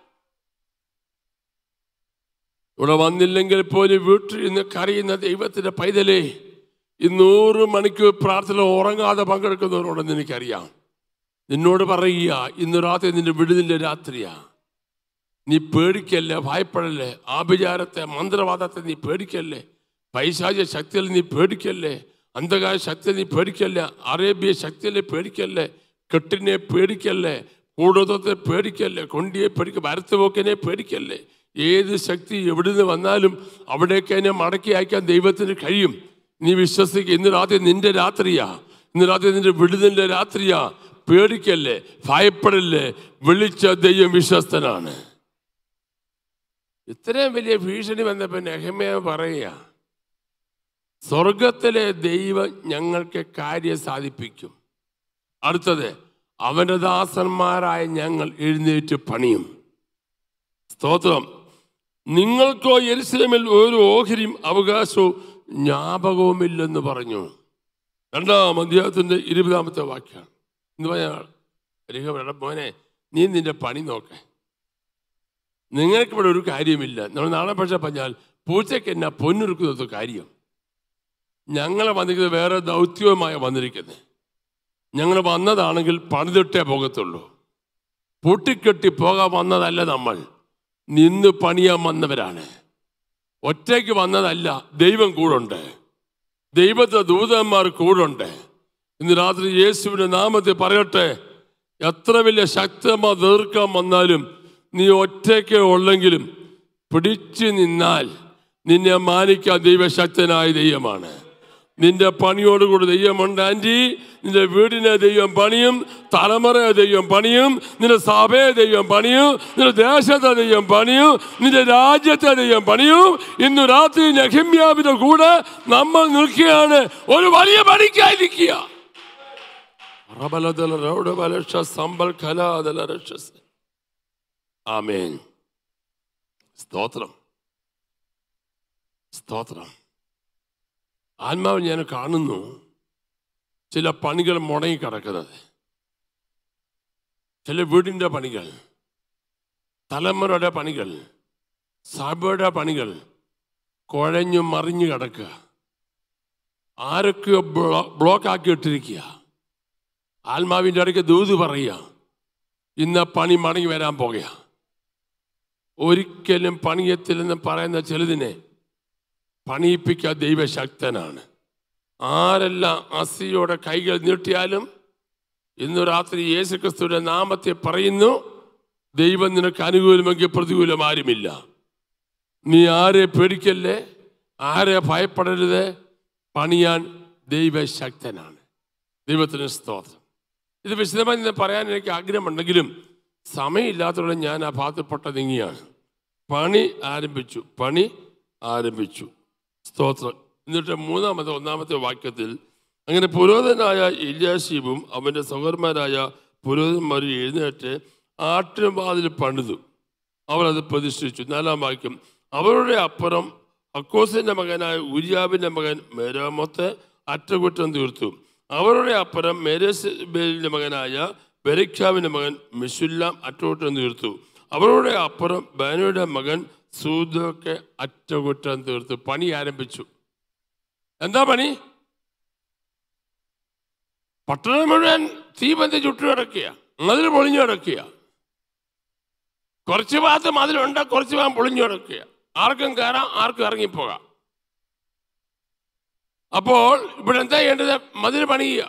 ഇവിടെ വന്നില്ലെങ്കിൽ പോലും വീട്ടിൽ നിന്ന് കരയുന്ന ദൈവത്തിന്റെ പൈതലേ ഈ നൂറ് മണിക്കൂർ പ്രാർത്ഥന ഉറങ്ങാതെ പങ്കെടുക്കുന്നവരോടെന്ന് എനിക്കറിയാം നിന്നോട് പറയുക ഇന്ന് രാത്രി നിന്റെ വിടുതലിന്റെ രാത്രിയാ നീ പേടിക്കല്ലേ ഭയപ്പെടല്ലേ ആഭിചാരത്തെ മന്ത്രവാദത്തെ നീ പേടിക്കല്ലേ പൈശാച ശക്തിയിൽ നീ പേടിക്കല്ലേ അന്ധകാര ശക്തിയിൽ നീ പേടിക്കല്ലേ അറേബ്യ ശക്തിയിലെ പേടിക്കല്ലേ കെട്ടിനെ പേടിക്കല്ലേ കൂടോത്തത്തെ പേടിക്കല്ലേ കൊണ്ടിയെ പേടിക്ക ഭരത്തുപോക്കിനെ പേടിക്കല്ലേ ഏത് ശക്തി എവിടെ നിന്ന് വന്നാലും അവിടേക്ക് അതിനെ മടക്കി അയക്കാൻ ദൈവത്തിന് കഴിയും നീ വിശ്വസിക്കുക ഇന്ന് രാത്രി നിന്റെ രാത്രിയാ ഇന്ന് രാത്രി നിന്റെ വിടുതലിന്റെ രാത്രിയാ പേടിക്കല്ലേ ഭയപ്പെടല്ലേ വിളിച്ച ദൈവം വിശ്വസ്തനാണ് ഇത്രയും വലിയ ഭീഷണി വന്നപ്പോൾ നെഹമ്യ പറയുക സ്വർഗത്തിലെ ദൈവം ഞങ്ങൾക്ക് കാര്യം സാധിപ്പിക്കും അടുത്തത് അവന്റെ ദാസന്മാരായ ഞങ്ങൾ എഴുന്നേറ്റ് പണിയും സ്തോത്രം നിങ്ങൾക്കോ യെരുസലേമിൽ ഒരു ഓഹരിയും അവകാശവും ജ്ഞാപകവുമില്ലെന്ന് പറഞ്ഞു രണ്ടാം അധ്യായത്തിന്റെ ഇരുപതാമത്തെ വാക്യാണ് എന്ന് പറഞ്ഞാൽ മോനെ നീ നിന്റെ പണി നോക്ക നിങ്ങൾക്കിവിടെ ഒരു കാര്യമില്ല നമ്മൾ നാളെ പക്ഷെ പറഞ്ഞാൽ പൂച്ചയ്ക്ക് എന്നാ പൊന്നൊരുക്കുന്നത് കാര്യം ഞങ്ങളെ വന്നിരിക്കുന്നത് വേറെ ദൗത്യവുമായി വന്നിരിക്കുന്നത് ഞങ്ങൾ വന്നതാണെങ്കിൽ പണിതിട്ടേ പോകത്തുള്ളൂ പൂട്ടിക്കെട്ടി പോകാൻ വന്നതല്ല നമ്മൾ നിന്ന് പണിയാൻ വന്നവരാണ് ഒറ്റയ്ക്ക് വന്നതല്ല ദൈവം കൂടുണ്ട് ദൈവത്തെ ദൂതന്മാർ കൂടുണ്ട് ഇന്ന് രാത്രി യേശുവിന്റെ നാമത്തിൽ പറയട്ടെ എത്ര വലിയ ശക്തമ ദീർഘം വന്നാലും നീ ഒറ്റയ്ക്ക് ഉള്ളെങ്കിലും പിടിച്ചു നിന്നാൽ നിന്നെ മാനിക്കാൻ ദൈവശക്തനായ ദൈവമാണ് നിന്റെ പണിയോടുകൂടി ദൈവമുണ്ട് ആൻറ്റി നിന്റെ വീടിനെ ദൈവം പണിയും തലമുറയെ ദൈവം പണിയും നിന്റെ സഭയെ ദൈവം പണിയും നിന്റെ ദേശത്തെ ദൈവം പണിയും നിന്റെ രാജ്യത്തെ ദൈവം പണിയും ഇന്ന് രാത്രി നെഹിമ്യാവിന്റെ കൂടെ നമ്മൾ നിൽക്കുകയാണ് ഒരു വലിയ പണിക്കായി നിൽക്കുക റബലദല രൗഡബലക്ഷ സമ്പൽ കലാദല രക്ഷസ്. ആമേൻ സ്തോത്രം സ്തോത്രം ആത്മാവ് ഞാൻ കാണുന്നു ചില പണികൾ മുടങ്ങി കിടക്കുന്നത് ചില വീടിൻ്റെ പണികൾ തലമുറയുടെ പണികൾ സഭയുടെ പണികൾ കുഴഞ്ഞു മറിഞ്ഞു കിടക്കുക ആരൊക്കെയോ ബ്ലോ ബ്ലോക്ക് ആക്കി ഇട്ടിരിക്കുക ആത്മാവിൻ്റെ ഇടയ്ക്ക് ദൂത് പറയുക ഇന്ന് പണി മടങ്ങി വരാൻ പോകുക ഒരിക്കലും പണിയത്തില്ലെന്ന് പറയുന്ന ചിലതിനെ പണിയിപ്പിക്കാൻ ദൈവശക്തനാണ് ആരെല്ലാം അസിയോടെ കൈകൾ നീട്ടിയാലും ഇന്നു രാത്രി യേശുക്രിസ്തുവിന്റെ നാമത്തെ പറയുന്നു ദൈവം നിനക്ക് അനുകൂലമെങ്കിൽ പ്രതികൂലം ആരുമില്ല നീ ആരെ പേടിക്കല്ലേ ആരെ ഭയപ്പെടരുത് പണിയാൻ ദൈവശക്തനാണ് ദൈവത്തിന് സ്തോത്രം ഇത് വിശദമായി നിന്ന് പറയാൻ എനിക്ക് ആഗ്രഹമുണ്ടെങ്കിലും സമയമില്ലാത്തതുകൊണ്ട് ഞാൻ ആ ഭാഗത്തുപെട്ട നീങ്ങിയാണ് പണി ആരംഭിച്ചു പണി ആരംഭിച്ചു സ്തോത്രം എന്നിട്ട് മൂന്നാമത്തെ ഒന്നാമത്തെ വാക്യത്തിൽ അങ്ങനെ പുരോധനായ ഇല്യാശീബും അവൻ്റെ സഹോദരന്മാരായ പുരോഹിതന്മാരും എഴുന്നേറ്റ് ആട്ടിൻവാതിൽ പണിതു അവർ അത് പ്രതിഷ്ഠിച്ചു നാലാം വാക്യം അവരുടെ അപ്പുറം അക്കോസിന്റെ മകനായ ഉരിയാബിന്റെ മകൻ മേരാമത്ത് അറ്റകുറ്റം തീർത്തു അവരുടെ അപ്പുറം മേരസ്ബേലിന്റെ മകനായ ബെരഖ്യാവിന്റെ മകൻ മിഷുല്ലാം അറ്റകുറ്റം തീർത്തു അവരുടെ അപ്പുറം ബാനയുടെ മകൻ സൂദൊക്കെ അറ്റകുറ്റം തീർത്തു പണി ആരംഭിച്ചു എന്താ പണി പട്ടണം മുഴുവൻ തീ ബന്ധി ചുട്ടു കിടക്കുക മതിൽ പൊളിഞ്ഞു കിടക്കുക കുറച്ച് ഭാഗത്ത് മതിലുണ്ട് കുറച്ച് ഭാഗം പൊളിഞ്ഞു കിടക്കുക ആർക്കും കയറാം ആർക്കും ഇറങ്ങിപ്പോകാം അപ്പോൾ ഇവിടെ എന്താ ചെയ്യേണ്ടത് മതിൽ പണിയുക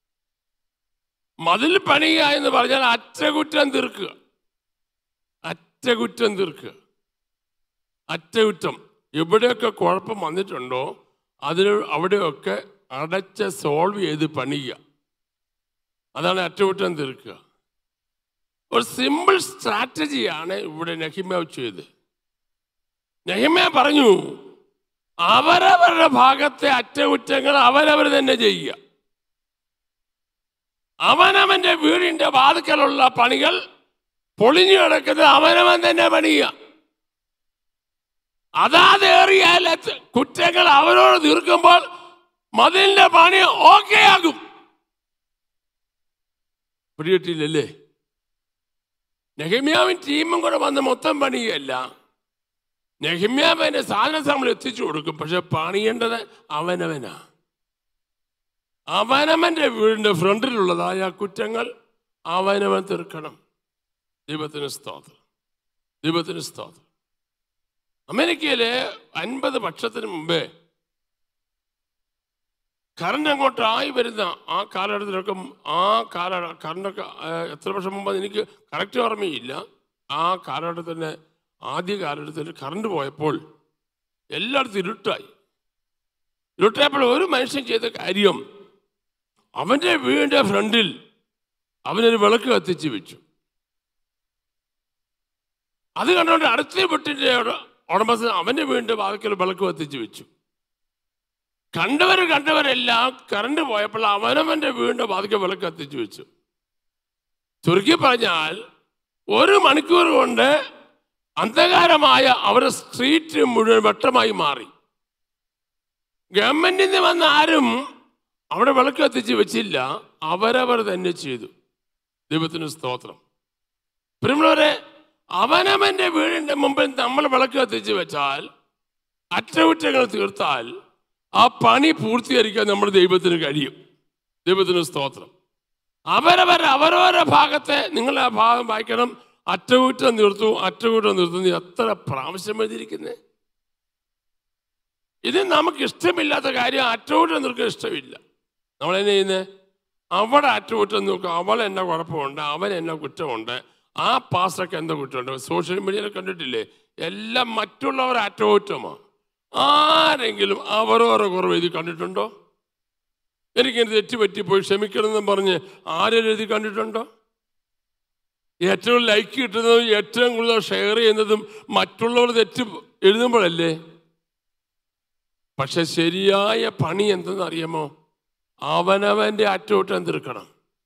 മതിൽ പണിയുക എന്ന് പറഞ്ഞാൽ അറ്റകുറ്റം തീർക്കുക അറ്റകുറ്റം തീർക്കുക അറ്റകുറ്റം എവിടെയൊക്കെ കുഴപ്പം വന്നിട്ടുണ്ടോ അതിന് അവിടെയൊക്കെ അടച്ച് സോൾവ് ചെയ്ത് പണിയുക അതാണ് അറ്റകുറ്റം തീർക്കുക ഒരു സിമ്പിൾ സ്ട്രാറ്റജിയാണ് ഇവിടെ നെഹിമ ചെയ്ത് നെഹിമ പറഞ്ഞു അവരവരുടെ ഭാഗത്തെ അറ്റകുറ്റങ്ങൾ അവരവർ തന്നെ ചെയ്യുക അവനവന്റെ വീടിന്റെ വാതുക്കലുള്ള പണികൾ പൊളിഞ്ഞു കിടക്കുന്നത് അവനവൻ തന്നെ പണിയുക അതാതേറിയാൽ കുറ്റങ്ങൾ അവരോട് തീർക്കുമ്പോൾ മതിലിന്റെ പണി ഓക്കെ ആകും പിടികിട്ടില്ലല്ലേ നെഹമ്യാവും ടീമും കൂടെ വന്ന് മൊത്തം പണിയല്ല നെഹമ്യാവ് അതിന്റെ സാധന നമ്മൾ എത്തിച്ചു കൊടുക്കും പക്ഷെ പണിയേണ്ടത് അവനവനാ അവനവന്റെ വീടിന്റെ ഫ്രണ്ടിലുള്ളതായ കുറ്റങ്ങൾ അവനവൻ തീർക്കണം ദൈവത്തിന് സ്തോത്രം ദൈവത്തിന് സ്തോത്രം അമേരിക്കയിലെ അൻപത് വർഷത്തിന് മുമ്പേ കറണ്ട് അങ്ങോട്ടായി വരുന്ന ആ കാലഘട്ടത്തിലൊക്കെ ആ കാല കറണ്ടൊക്കെ ആ, എത്ര വർഷം മുമ്പ് എനിക്ക് കറക്റ്റ് ഓർമ്മയില്ല ആ കാലഘട്ടത്തിൻ്റെ ആദ്യ കാലഘട്ടത്തിൽ കറണ്ട് പോയപ്പോൾ എല്ലായിടത്തും ഇരുട്ടായി ഇരുട്ടായപ്പോൾ ഒരു മനുഷ്യൻ ചെയ്ത കാര്യം അവൻ്റെ വീടിൻ്റെ ഫ്രണ്ടിൽ അവനൊരു വിളക്ക് കത്തിച്ച് വെച്ചു അത് കണ്ടുകൊണ്ട് അടുത്ത വീട്ടിൻ്റെ ഉടമസ്ഥൻ അവൻ്റെ വീടിൻ്റെ വാതിക്കൽ വിളക്ക് കത്തിച്ച് വെച്ചു കണ്ടവർ കണ്ടവരെല്ലാം കറണ്ട് പോയപ്പോൾ അവനവന്റെ വീടിന്റെ വാതിക്കൽ വിളക്ക് കത്തിച്ചു വെച്ചു ചുരുക്കി പറഞ്ഞാൽ ഒരു മണിക്കൂർ കൊണ്ട് അന്ധകാരമായ അവരുടെ സ്ട്രീറ്റ് മുഴുവൻ വെട്ടമായി മാറി ഗവൺമെന്റിൽ നിന്ന് വന്ന ആരും അവിടെ വിളക്ക് കത്തിച്ച് വെച്ചില്ല അവരവർ തന്നെ ചെയ്തു ദൈവത്തിന് സ്തോത്രം പ്രിയമുള്ളവരെ അവനവന്റെ വീടിന്റെ മുമ്പിൽ നമ്മൾ വിളക്ക് കത്തിച്ച് വെച്ചാൽ അറ്റകുറ്റങ്ങൾ തീർത്താൽ ആ പണി പൂർത്തീകരിക്കാൻ നമ്മുടെ ദൈവത്തിന് കഴിയും ദൈവത്തിന് സ്തോത്രം അവരവർ അവരവരുടെ ഭാഗത്തെ നിങ്ങൾ ആ ഭാഗം വായിക്കണം അറ്റകുറ്റം നിർത്തും അറ്റകുറ്റം നിർത്തും നീ എത്ര പ്രാവശ്യം എഴുതിയിരിക്കുന്നേ ഇത് നമുക്ക് ഇഷ്ടമില്ലാത്ത കാര്യം അറ്റകുറ്റം നിർക്കാൻ ഇഷ്ടമില്ല നമ്മൾ എന്നെ ചെയ്യുന്നത് അവിടെ അറ്റകുറ്റം നോക്കും അവൾ എന്നെ കുഴപ്പമുണ്ട് അവൻ എന്നെ കുറ്റമുണ്ട് ആ പാസ്റ്റർക്ക് എന്താ കുറ്റമുണ്ട് സോഷ്യൽ മീഡിയയിൽ കണ്ടിട്ടില്ലേ എല്ലാം മറ്റുള്ളവർ അറ്റകുറ്റമാണ് ആരെങ്കിലും അവരോരോ കുറവ് എഴുതി കണ്ടിട്ടുണ്ടോ എനിക്കിങ്ങനെ തെറ്റ് പറ്റിപ്പോയി ക്ഷമിക്കണമെന്ന് പറഞ്ഞ് ആരെങ്കിലും എഴുതി കണ്ടിട്ടുണ്ടോ ഏറ്റവും ലൈക്ക് കിട്ടുന്നതും ഏറ്റവും കൂടുതൽ ഷെയർ ചെയ്യുന്നതും മറ്റുള്ളവർ തെറ്റ് എഴുതുമ്പോഴല്ലേ പക്ഷെ ശരിയായ പണി എന്തെന്ന് അറിയാമോ അവനവന്റെ അറ്റോട്ടം തീർക്കണം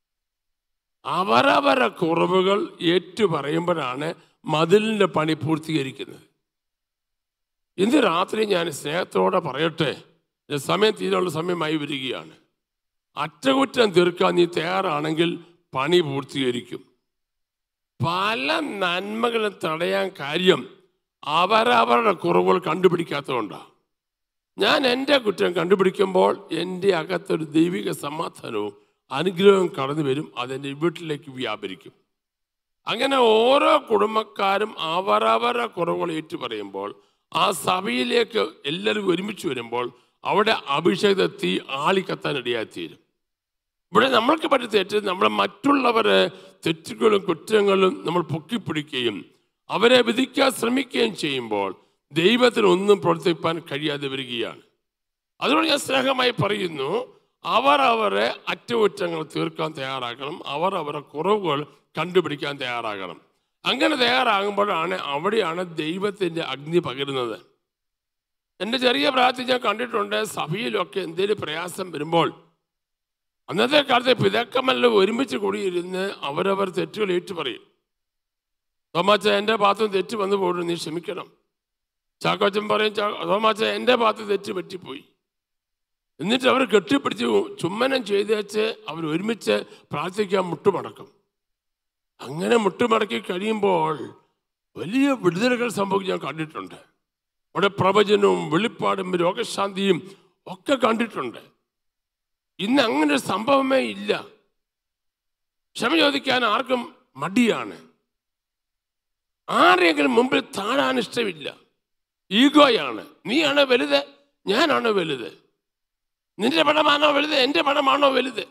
അവരവരെ കുറവുകൾ ഏറ്റു പറയുമ്പോഴാണ് മതിലിന്റെ പണി പൂർത്തീകരിക്കുന്നത് ഇന്ന് രാത്രി ഞാൻ സ്നേഹത്തോടെ പറയട്ടെ ഇത് സമയം തീരെയുള്ള സമയമായി വരികയാണ് അറ്റകുറ്റം തീർക്കാൻ നീ തയ്യാറാണെങ്കിൽ പണി പൂർത്തീകരിക്കും പല നന്മകളും തടയാൻ കാര്യം അവരവരുടെ കുറവുകൾ കണ്ടുപിടിക്കാത്തതുകൊണ്ടാണ് ഞാൻ എൻ്റെ കുറ്റം കണ്ടുപിടിക്കുമ്പോൾ എൻ്റെ അകത്തൊരു ദൈവിക സമാധാനവും അനുഗ്രഹവും കടന്നു വരും അതെൻ്റെ വീട്ടിലേക്ക് വ്യാപരിക്കും അങ്ങനെ ഓരോ കുടുംബക്കാരും അവരവരുടെ കുറവുകൾ ഏറ്റു പറയുമ്പോൾ ആ സഭയിലേക്ക് എല്ലാവരും ഒരുമിച്ച് വരുമ്പോൾ അവിടെ അഭിഷേകത്തെ തീ ആളിക്കത്താൻ ഇടയായിത്തീരും ഇവിടെ നമ്മൾക്ക് പറ്റിയ തെറ്റ് നമ്മൾ മറ്റുള്ളവരെ തെറ്റുകളും കുറ്റങ്ങളും നമ്മൾ പൊക്കിപ്പിടിക്കുകയും അവരെ വിധിക്കാൻ ശ്രമിക്കുകയും ചെയ്യുമ്പോൾ ദൈവത്തിന് ഒന്നും പ്രവർത്തിപ്പാൻ കഴിയാതെ വരികയാണ് അതുകൊണ്ട് ഞാൻ സ്നേഹമായി പറയുന്നു അവർ അവരെ അറ്റകുറ്റങ്ങൾ തീർക്കാൻ തയ്യാറാക്കണം അവർ അവരുടെ കുറവുകൾ കണ്ടുപിടിക്കാൻ തയ്യാറാകണം അങ്ങനെ തയ്യാറാകുമ്പോഴാണ് അവിടെയാണ് ദൈവത്തിൻ്റെ അഗ്നി പകരുന്നത് എൻ്റെ ചെറിയ പ്രായത്തിൽ ഞാൻ കണ്ടിട്ടുണ്ട് സഭയിലൊക്കെ എന്തെങ്കിലും പ്രയാസം വരുമ്പോൾ അന്നത്തെ കാലത്തെ പിതാക്കന്മാരെല്ലാം ഒരുമിച്ച് കൂടിയിരുന്ന് അവരവർ തെറ്റുകൾ ഏറ്റു പറയും തോമാച്ച എൻ്റെ ഭാഗത്തും തെറ്റ് വന്നു പോയിട്ട് നീ ക്ഷമിക്കണം ചാക്കോച്ചൻ പറയും "ചാ- തോമാച്ച എൻ്റെ ഭാഗത്ത് തെറ്റ് പറ്റിപ്പോയി എന്നിട്ട് അവർ കെട്ടിപ്പിടിച്ച് ചുമ്മനം ചെയ്ത് വെച്ച് അവർ ഒരുമിച്ച് പ്രാർത്ഥിക്കാൻ മുട്ടുമടക്കും അങ്ങനെ മുട്ടുമടക്കി കഴിയുമ്പോൾ വലിയ വിടുതലുകൾ സംഭവിച്ച് ഞാൻ കണ്ടിട്ടുണ്ട് അവിടെ പ്രവചനവും വെളിപ്പാടും രോഗശാന്തിയും ഒക്കെ കണ്ടിട്ടുണ്ട് ഇന്ന് അങ്ങനെ ഒരു സംഭവമേ ഇല്ല ക്ഷമ ചോദിക്കാൻ ആർക്കും മടിയാണ് ആരെങ്കിലും മുമ്പിൽ താഴാൻ ഇഷ്ടമില്ല ഈഗോയാണ് നീയാണോ വലുത് ഞാനാണോ വലുത് നിന്റെ പണമാണോ വലുത് എൻ്റെ പണമാണോ വലുത്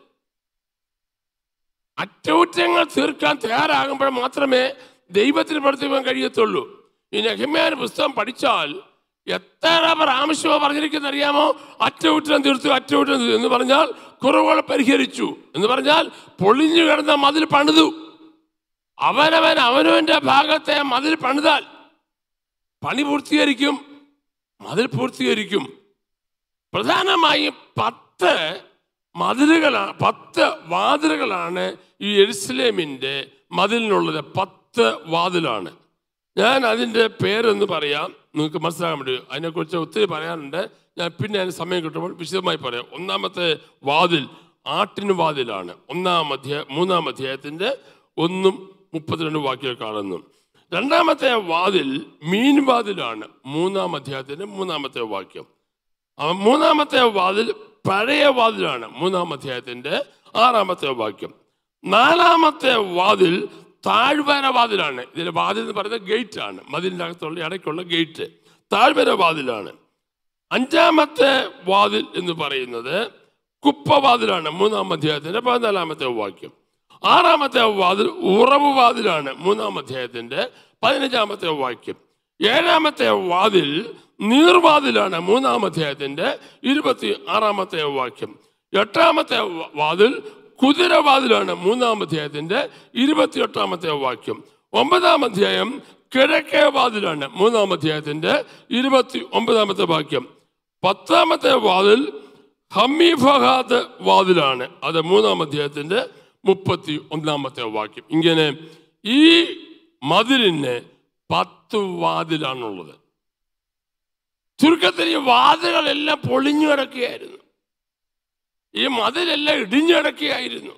അറ്റകുറ്റങ്ങൾ തീർക്കാൻ തയ്യാറാകുമ്പോൾ മാത്രമേ ദൈവത്തിന് പ്രവർത്തിക്കാൻ കഴിയത്തുള്ളൂ ഈ നെഹമ്യാൻ പുസ്തകം പഠിച്ചാൽ എത്ര പ്രാവശ്യമോ പറഞ്ഞിരിക്കുന്ന അറിയാമോ അറ്റകുറ്റം തീർത്തു അറ്റകുറ്റം തീർത്തു എന്ന് പറഞ്ഞാൽ കുറവുകൾ പരിഹരിച്ചു എന്ന് പറഞ്ഞാൽ പൊളിഞ്ഞു കിടന്ന മതിൽ പണിതു അവനവൻ അവനവന്റെ ഭാഗത്തെ മതിൽ പണിതാൽ പണി പൂർത്തീകരിക്കും മതിൽ പൂർത്തീകരിക്കും പ്രധാനമായും പത്ത് മതിലുകളാണ് പത്ത് വാതിലുകളാണ് ഈ എരുസലേമിൻ്റെ മതിലിനുള്ളത് പത്ത് വാതിലാണ് ഞാൻ അതിൻ്റെ പേരെന്ന് പറയാം നിങ്ങൾക്ക് മനസ്സിലാക്കാൻ വേണ്ടി അതിനെക്കുറിച്ച് ഒത്തിരി പറയാനുണ്ട് ഞാൻ പിന്നെ അതിന് സമയം കിട്ടുമ്പോൾ വിശദമായി പറയാം ഒന്നാമത്തെ വാതിൽ ആട്ടിന് വാതിലാണ് ഒന്നാം അധ്യായ മൂന്നാം അധ്യായത്തിൻ്റെ ഒന്നും മുപ്പത്തിരണ്ട് വാക്യങ്ങൾ കാണുന്നു രണ്ടാമത്തെ വാതിൽ മീൻ വാതിലാണ് മൂന്നാം അധ്യായത്തിൻ്റെ മൂന്നാമത്തെ വാക്യം ആ മൂന്നാമത്തെ വാതിൽ പഴയ വാതിലാണ് മൂന്നാം അധ്യായത്തിന്റെ ആറാമത്തെ വാക്യം നാലാമത്തെ വാതിൽ താഴ്വര വാതിലാണ് ഇതിൽ വാതിൽ എന്ന് പറയുന്നത് ഗേറ്റ് ആണ് മതിലിൻ്റെ അകത്തുള്ള ഇടയ്ക്കുള്ള ഗേറ്റ് താഴ്വര വാതിലാണ് അഞ്ചാമത്തെ വാതിൽ എന്ന് പറയുന്നത് കുപ്പവാതിലാണ് മൂന്നാം അധ്യായത്തിന്റെ പതിനാലാമത്തെ വാക്യം ആറാമത്തെ വാതിൽ ഉറവ് വാതിലാണ് മൂന്നാം അധ്യായത്തിന്റെ പതിനഞ്ചാമത്തെ വാക്യം ഏഴാമത്തെ വാതിൽ നീർവാതിലാണ് മൂന്നാം അധ്യായത്തിന്റെ ഇരുപത്തി ആറാമത്തെ വാക്യം എട്ടാമത്തെ വ- വാതിൽ കുതിരവാതിലാണ് മൂന്നാം അധ്യായത്തിന്റെ ഇരുപത്തി എട്ടാമത്തെ വാക്യം ഒമ്പതാം അധ്യായം കിഴക്കേ വാതിലാണ് മൂന്നാം അധ്യായത്തിന്റെ ഇരുപത്തി ഒമ്പതാമത്തെ വാക്യം പത്താമത്തെ വാതിൽ ഹമ്മീഫഹാദ് വാതിലാണ് അത് മൂന്നാം അധ്യായത്തിന്റെ മുപ്പത്തി ഒന്നാമത്തെ വാക്യം ഇങ്ങനെ ഈ മതിലിന് പത്ത് വാതിലാണുള്ളത് ചുരുക്കത്തിൽ ഈ വാതിലുകളെല്ലാം പൊളിഞ്ഞു കിടക്കുകയായിരുന്നു ഈ മതിലെല്ലാം ഇടിഞ്ഞു കിടക്കുകയായിരുന്നു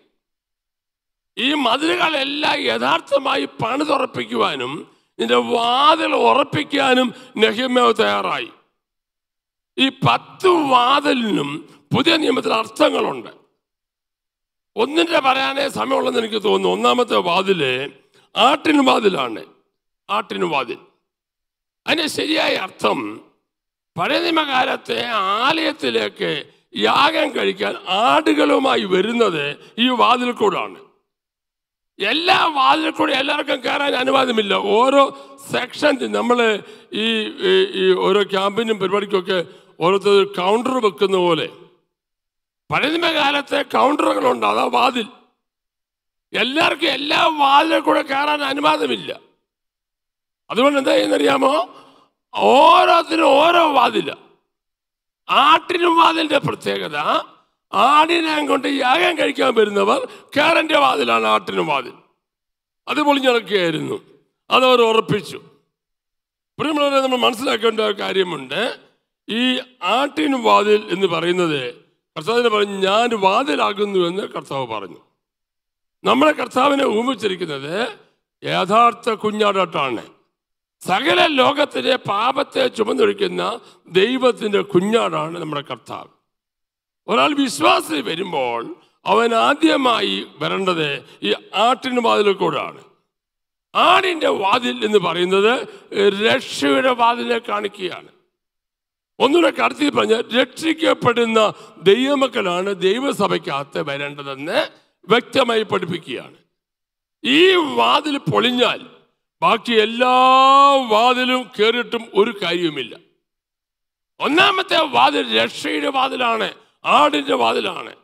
ഈ മതിലുകളെല്ലാം യഥാർത്ഥമായി പണിതുറപ്പിക്കുവാനും ഇതിന്റെ വാതിൽ ഉറപ്പിക്കാനും നെഹമ്യാവ് തയ്യാറായി ഈ പത്ത് വാതിലിനും പുതിയ നിയമത്തിൽ അർത്ഥങ്ങളുണ്ട് ഒന്നിന്റെ പറയാനേ സമയമുള്ളെന്ന് എനിക്ക് തോന്നുന്നു ഒന്നാമത്തെ വാതില് ആട്ടിന് വാതിലാണ് ആട്ടിന് വാതിൽ അതിന്റെ ശരിയായ അർത്ഥം പഴയ നിയമകാലത്തെ ആലയത്തിലേക്ക് യാഗം കഴിക്കാൻ ആടുകളുമായി വരുന്നത് ഈ വാതിൽ കൂടാണ് എല്ലാ വാതിൽ കൂടെ എല്ലാവർക്കും കയറാൻ അനുവാദമില്ല ഓരോ സെക്ഷൻ നമ്മൾ ഈ ഈ- ഈ ഓരോ ക്യാമ്പിനും പരിപാടിക്കൊക്കെ ഓരോരുത്തർ കൗണ്ടർ വെക്കുന്ന പോലെ പഴയ കാലത്തെ കൗണ്ടറുകളുണ്ട് അതാ വാതിൽ എല്ലാവർക്കും എല്ലാ വാതിലിൽ കൂടെ കയറാൻ അനുവാദമില്ല അതുകൊണ്ട് എന്താ ചെയ്യുന്നറിയാമോ ഓരോത്തിനും ഓരോ വാതില ആട്ടിനും വാതിലിന്റെ പ്രത്യേകത ആടിനെ കൊണ്ട് യാഗം കഴിക്കാൻ വരുന്നവർ കേരന്റെ വാതിലാണ് ആട്ടിനും വാതിൽ അത് പൊളിഞ്ഞിറക്കുകയായിരുന്നു അതവർ ഉറപ്പിച്ചു പ്രിയമുള്ളവരെ നമ്മൾ മനസ്സിലാക്കേണ്ട ഒരു കാര്യമുണ്ട് ഈ ആട്ടിനും വാതിൽ എന്ന് പറയുന്നത് കർത്താവിനെ പറഞ്ഞു ഞാൻ വാതിലാകുന്നു എന്ന് കർത്താവ് പറഞ്ഞു നമ്മളെ കർത്താവിനെ ഊമിച്ചിരിക്കുന്നത് യഥാർത്ഥ കുഞ്ഞാടാട്ടാണ് സകല ലോകത്തിലെ പാപത്തെ ചുമന്നൊഴിക്കുന്ന ദൈവത്തിന്റെ കുഞ്ഞാടാണ് നമ്മുടെ കർത്താവ് ഒരാൾ വിശ്വാസി വരുമ്പോൾ അവൻ ആദ്യമായി വരേണ്ടത് ഈ ആട്ടിന് വാതിലിൽ കൂടാണ് ആടിന്റെ വാതിൽ എന്ന് പറയുന്നത് രക്ഷയുടെ വാതിലെ കാണിക്കുകയാണ് ഒന്നുകൂടെ കടത്തി പറഞ്ഞ രക്ഷിക്കപ്പെടുന്ന ദൈവമക്കളാണ് ദൈവസഭയ്ക്കകത്ത് വരേണ്ടതെന്ന് വ്യക്തമായി പഠിപ്പിക്കുകയാണ് ഈ വാതിൽ പൊളിഞ്ഞാൽ ബാക്കി എല്ലാ വാതിലും കയറിയിട്ടും ഒരു കാര്യവുമില്ല ഒന്നാമത്തെ വാതിൽ രക്ഷയുടെ വാതിലാണ് ആടിന്റെ വാതിലാണ്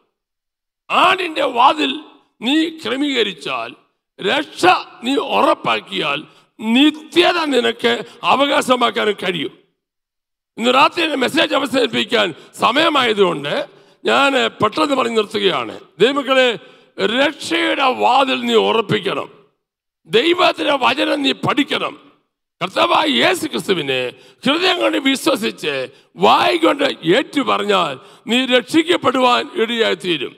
ആടിന്റെ വാതിൽ നീ ക്രമീകരിച്ചാൽ രക്ഷ നീ ഉറപ്പാക്കിയാൽ നിത്യത നിനക്ക് അവകാശമാക്കാനും കഴിയും ഇന്ന് രാത്രി എന്നെ മെസ്സേജ് അവസാനിപ്പിക്കാൻ സമയമായതുകൊണ്ട് ഞാൻ പെട്ടെന്ന് പറഞ്ഞു നിർത്തുകയാണ് ദൈവങ്ങളെ രക്ഷയുടെ വാതിൽ നീ ഉറപ്പിക്കണം ദൈവത്തിന്റെ വചനം നീ പഠിക്കണം കർത്താവായ യേശു ക്രിസ്തുവിനെ ഹൃദയം കൊണ്ട് വിശ്വസിച്ച് വായി കൊണ്ട് ഏറ്റു പറഞ്ഞാൽ നീ രക്ഷിക്കപ്പെടുവാൻ ഇടയായി തീരും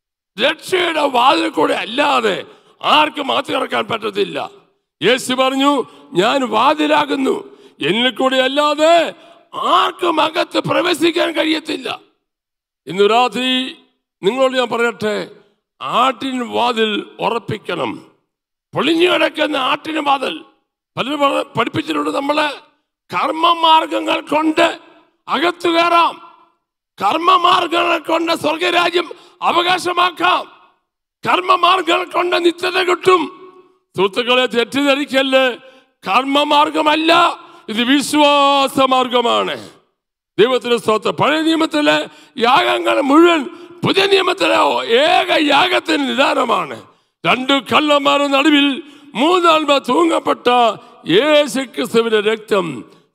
രക്ഷയുടെ വാതിൽ കൂടെ അല്ലാതെ ആർക്കും അകത്ത് കിടക്കാൻ പറ്റത്തില്ല യേശു പറഞ്ഞു ഞാൻ വാതിലാകുന്നു എന്നിൽ കൂടെ അല്ലാതെ ആർക്കും അകത്ത് പ്രവേശിക്കാൻ കഴിയത്തില്ല ഇന്ന് രാത്രി നിങ്ങളോട് ഞാൻ പറയട്ടെ ആട്ടിൻ വാതിൽ ഉറപ്പിക്കണം പൊളിഞ്ഞു കിടക്കുന്ന ആട്ടിന് വാതിൽ പലരും പറ- പഠിപ്പിച്ചിട്ടുണ്ട് നമ്മളെ കർമ്മമാർഗങ്ങൾ കൊണ്ട് അകത്തു കയറാം കർമ്മമാർഗങ്ങൾ കൊണ്ട് സ്വർഗരാജ്യം അവകാശമാക്കാം കർമ്മമാർഗങ്ങൾ കൊണ്ട് നിത്യത കിട്ടും സുഹൃത്തുക്കളെ തെറ്റിദ്ധരിക്കല്ല് കർമ്മമാർഗമല്ല ഇത് വിശ്വാസ മാർഗമാണ് ദൈവത്തിന്റെ സ്തോത്രം പഴയ നിയമത്തിലെ യാഗങ്ങൾ മുഴുവൻ പുതിയ നിയമത്തിലെ ഏക യാഗത്തിന് നിദാനമാണ് രണ്ട് കള്ളന്മാരുടെ നടുവിൽ മൂന്നാൽമ തൂങ്ങപ്പെട്ട യേശുക്രിസ്തുവിന്റെ രക്തം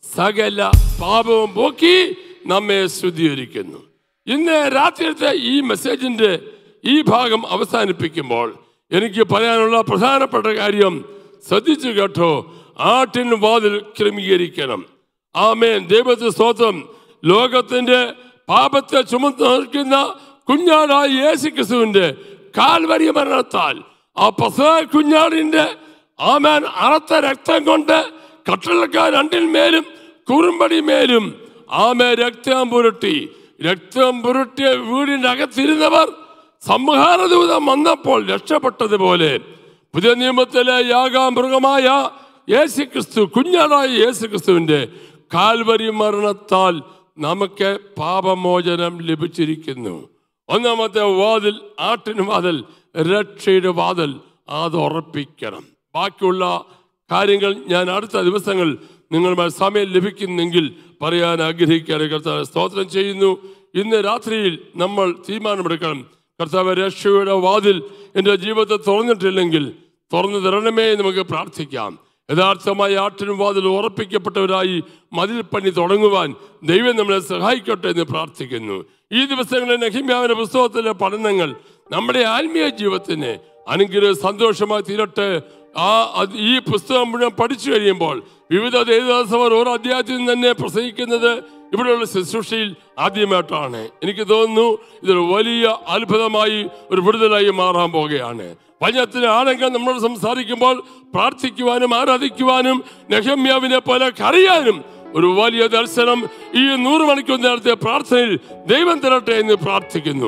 സകല പാപവും പോക്കി നമ്മെ ശുദ്ധീകരിക്കുന്നു ഇന്ന് രാത്രിയിലത്തെ ഈ മെസ്സേജിന്റെ ഈ ഭാഗം അവസാനിപ്പിക്കുമ്പോൾ എനിക്ക് പറയാനുള്ള പ്രധാനപ്പെട്ട കാര്യം ശ്രദ്ധിച്ചു കേട്ടോ ആട്ടിൻ വാതിൽ ക്രമീകരിക്കണം ആമേൻ ദൈവത്തെ സ്തോത്രം ലോകത്തിന്റെ പാപത്തെ ചുമന്ന് നിൽക്കുന്ന കുഞ്ഞാടായ യേശു ക്രിസ്തുവിന്റെ കാൽവരി മരണത്താൽ ആ പസ കുഞ്ഞാടിന്റെ ആമേൻ അറത്ത രക്തം കൊണ്ട് കട്ടളക്കാർ രണ്ടിന്മേലും കുറുമ്പടി മേലും ആമേ രക്തം പുരട്ടി രക്തം പുരട്ടിയ വീടിന്റെ അകത്തിരുന്നവർ സംഹാരദൂതം വന്നപ്പോൾ രക്ഷപ്പെട്ടതുപോലെ പുതിയ നിയമത്തിലെ യാഗാമൃഗമായ യേശു ക്രിസ്തു കുഞ്ഞാടായ യേശു ക്രിസ്തുവിന്റെ കാൽവരി മരണത്താൽ നമുക്ക് പാപമോചനം ലഭിച്ചിരിക്കുന്നു ഒന്നാമത്തെ വാതിൽ ആട്ടിന് വാതിൽ രക്ഷയുടെ വാതിൽ അത് ഉറപ്പിക്കണം ബാക്കിയുള്ള കാര്യങ്ങൾ ഞാൻ അടുത്ത ദിവസങ്ങൾ നിങ്ങളുമായി സമയം ലഭിക്കുന്നെങ്കിൽ പറയാൻ ആഗ്രഹിക്കാൻ കർത്താവ് സ്തോത്രം ചെയ്യുന്നു ഇന്ന് രാത്രിയിൽ നമ്മൾ തീരുമാനമെടുക്കണം കർത്താവ് രക്ഷയുടെ വാതിൽ എൻ്റെ ജീവിതത്തെ തുറന്നിട്ടില്ലെങ്കിൽ തുറന്നു തരണമേ എന്ന് നമുക്ക് പ്രാർത്ഥിക്കാം യഥാർത്ഥമായി ആട്ടിനും വാതിൽ ഉറപ്പിക്കപ്പെട്ടവരായി മതിൽ പണി തുടങ്ങുവാൻ ദൈവം നമ്മളെ സഹായിക്കട്ടെ എന്ന് പ്രാർത്ഥിക്കുന്നു ഈ ദിവസങ്ങളിൽ നഹിമ്യാവിന്റെ പുസ്തകത്തിലെ പഠനങ്ങൾ നമ്മുടെ ആത്മീയ ജീവിതത്തിന് അനുഗ്രഹ സന്തോഷമായി തീരട്ടെ ആ അത് ഈ പുസ്തകം മുഴുവൻ പഠിച്ചു കഴിയുമ്പോൾ വിവിധ ദേവദാസവർ ഓരോ അധ്യായത്തിൽ നിന്ന് തന്നെ പ്രസംഗിക്കുന്നത് ഇവിടെയുള്ള ശുശ്രൂഷയിൽ ആദ്യമായിട്ടാണ് എനിക്ക് തോന്നുന്നു ഇതൊരു വലിയ അത്ഭുതമായി ഒരു വിടുതലായി മാറാൻ പോകുകയാണ് വചനത്തിന് ആണെങ്കിൽ നമ്മൾ സംസാരിക്കുമ്പോൾ പ്രാർത്ഥിക്കുവാനും ആരാധിക്കുവാനും നെഹമ്യാവിനെ പോലെ കറിയാനും ഒരു വലിയ ദർശനം ഈ നൂറ് മണിക്കൂർ നേരത്തെ പ്രാർത്ഥനയിൽ ദൈവം തരട്ടെ എന്ന് പ്രാർത്ഥിക്കുന്നു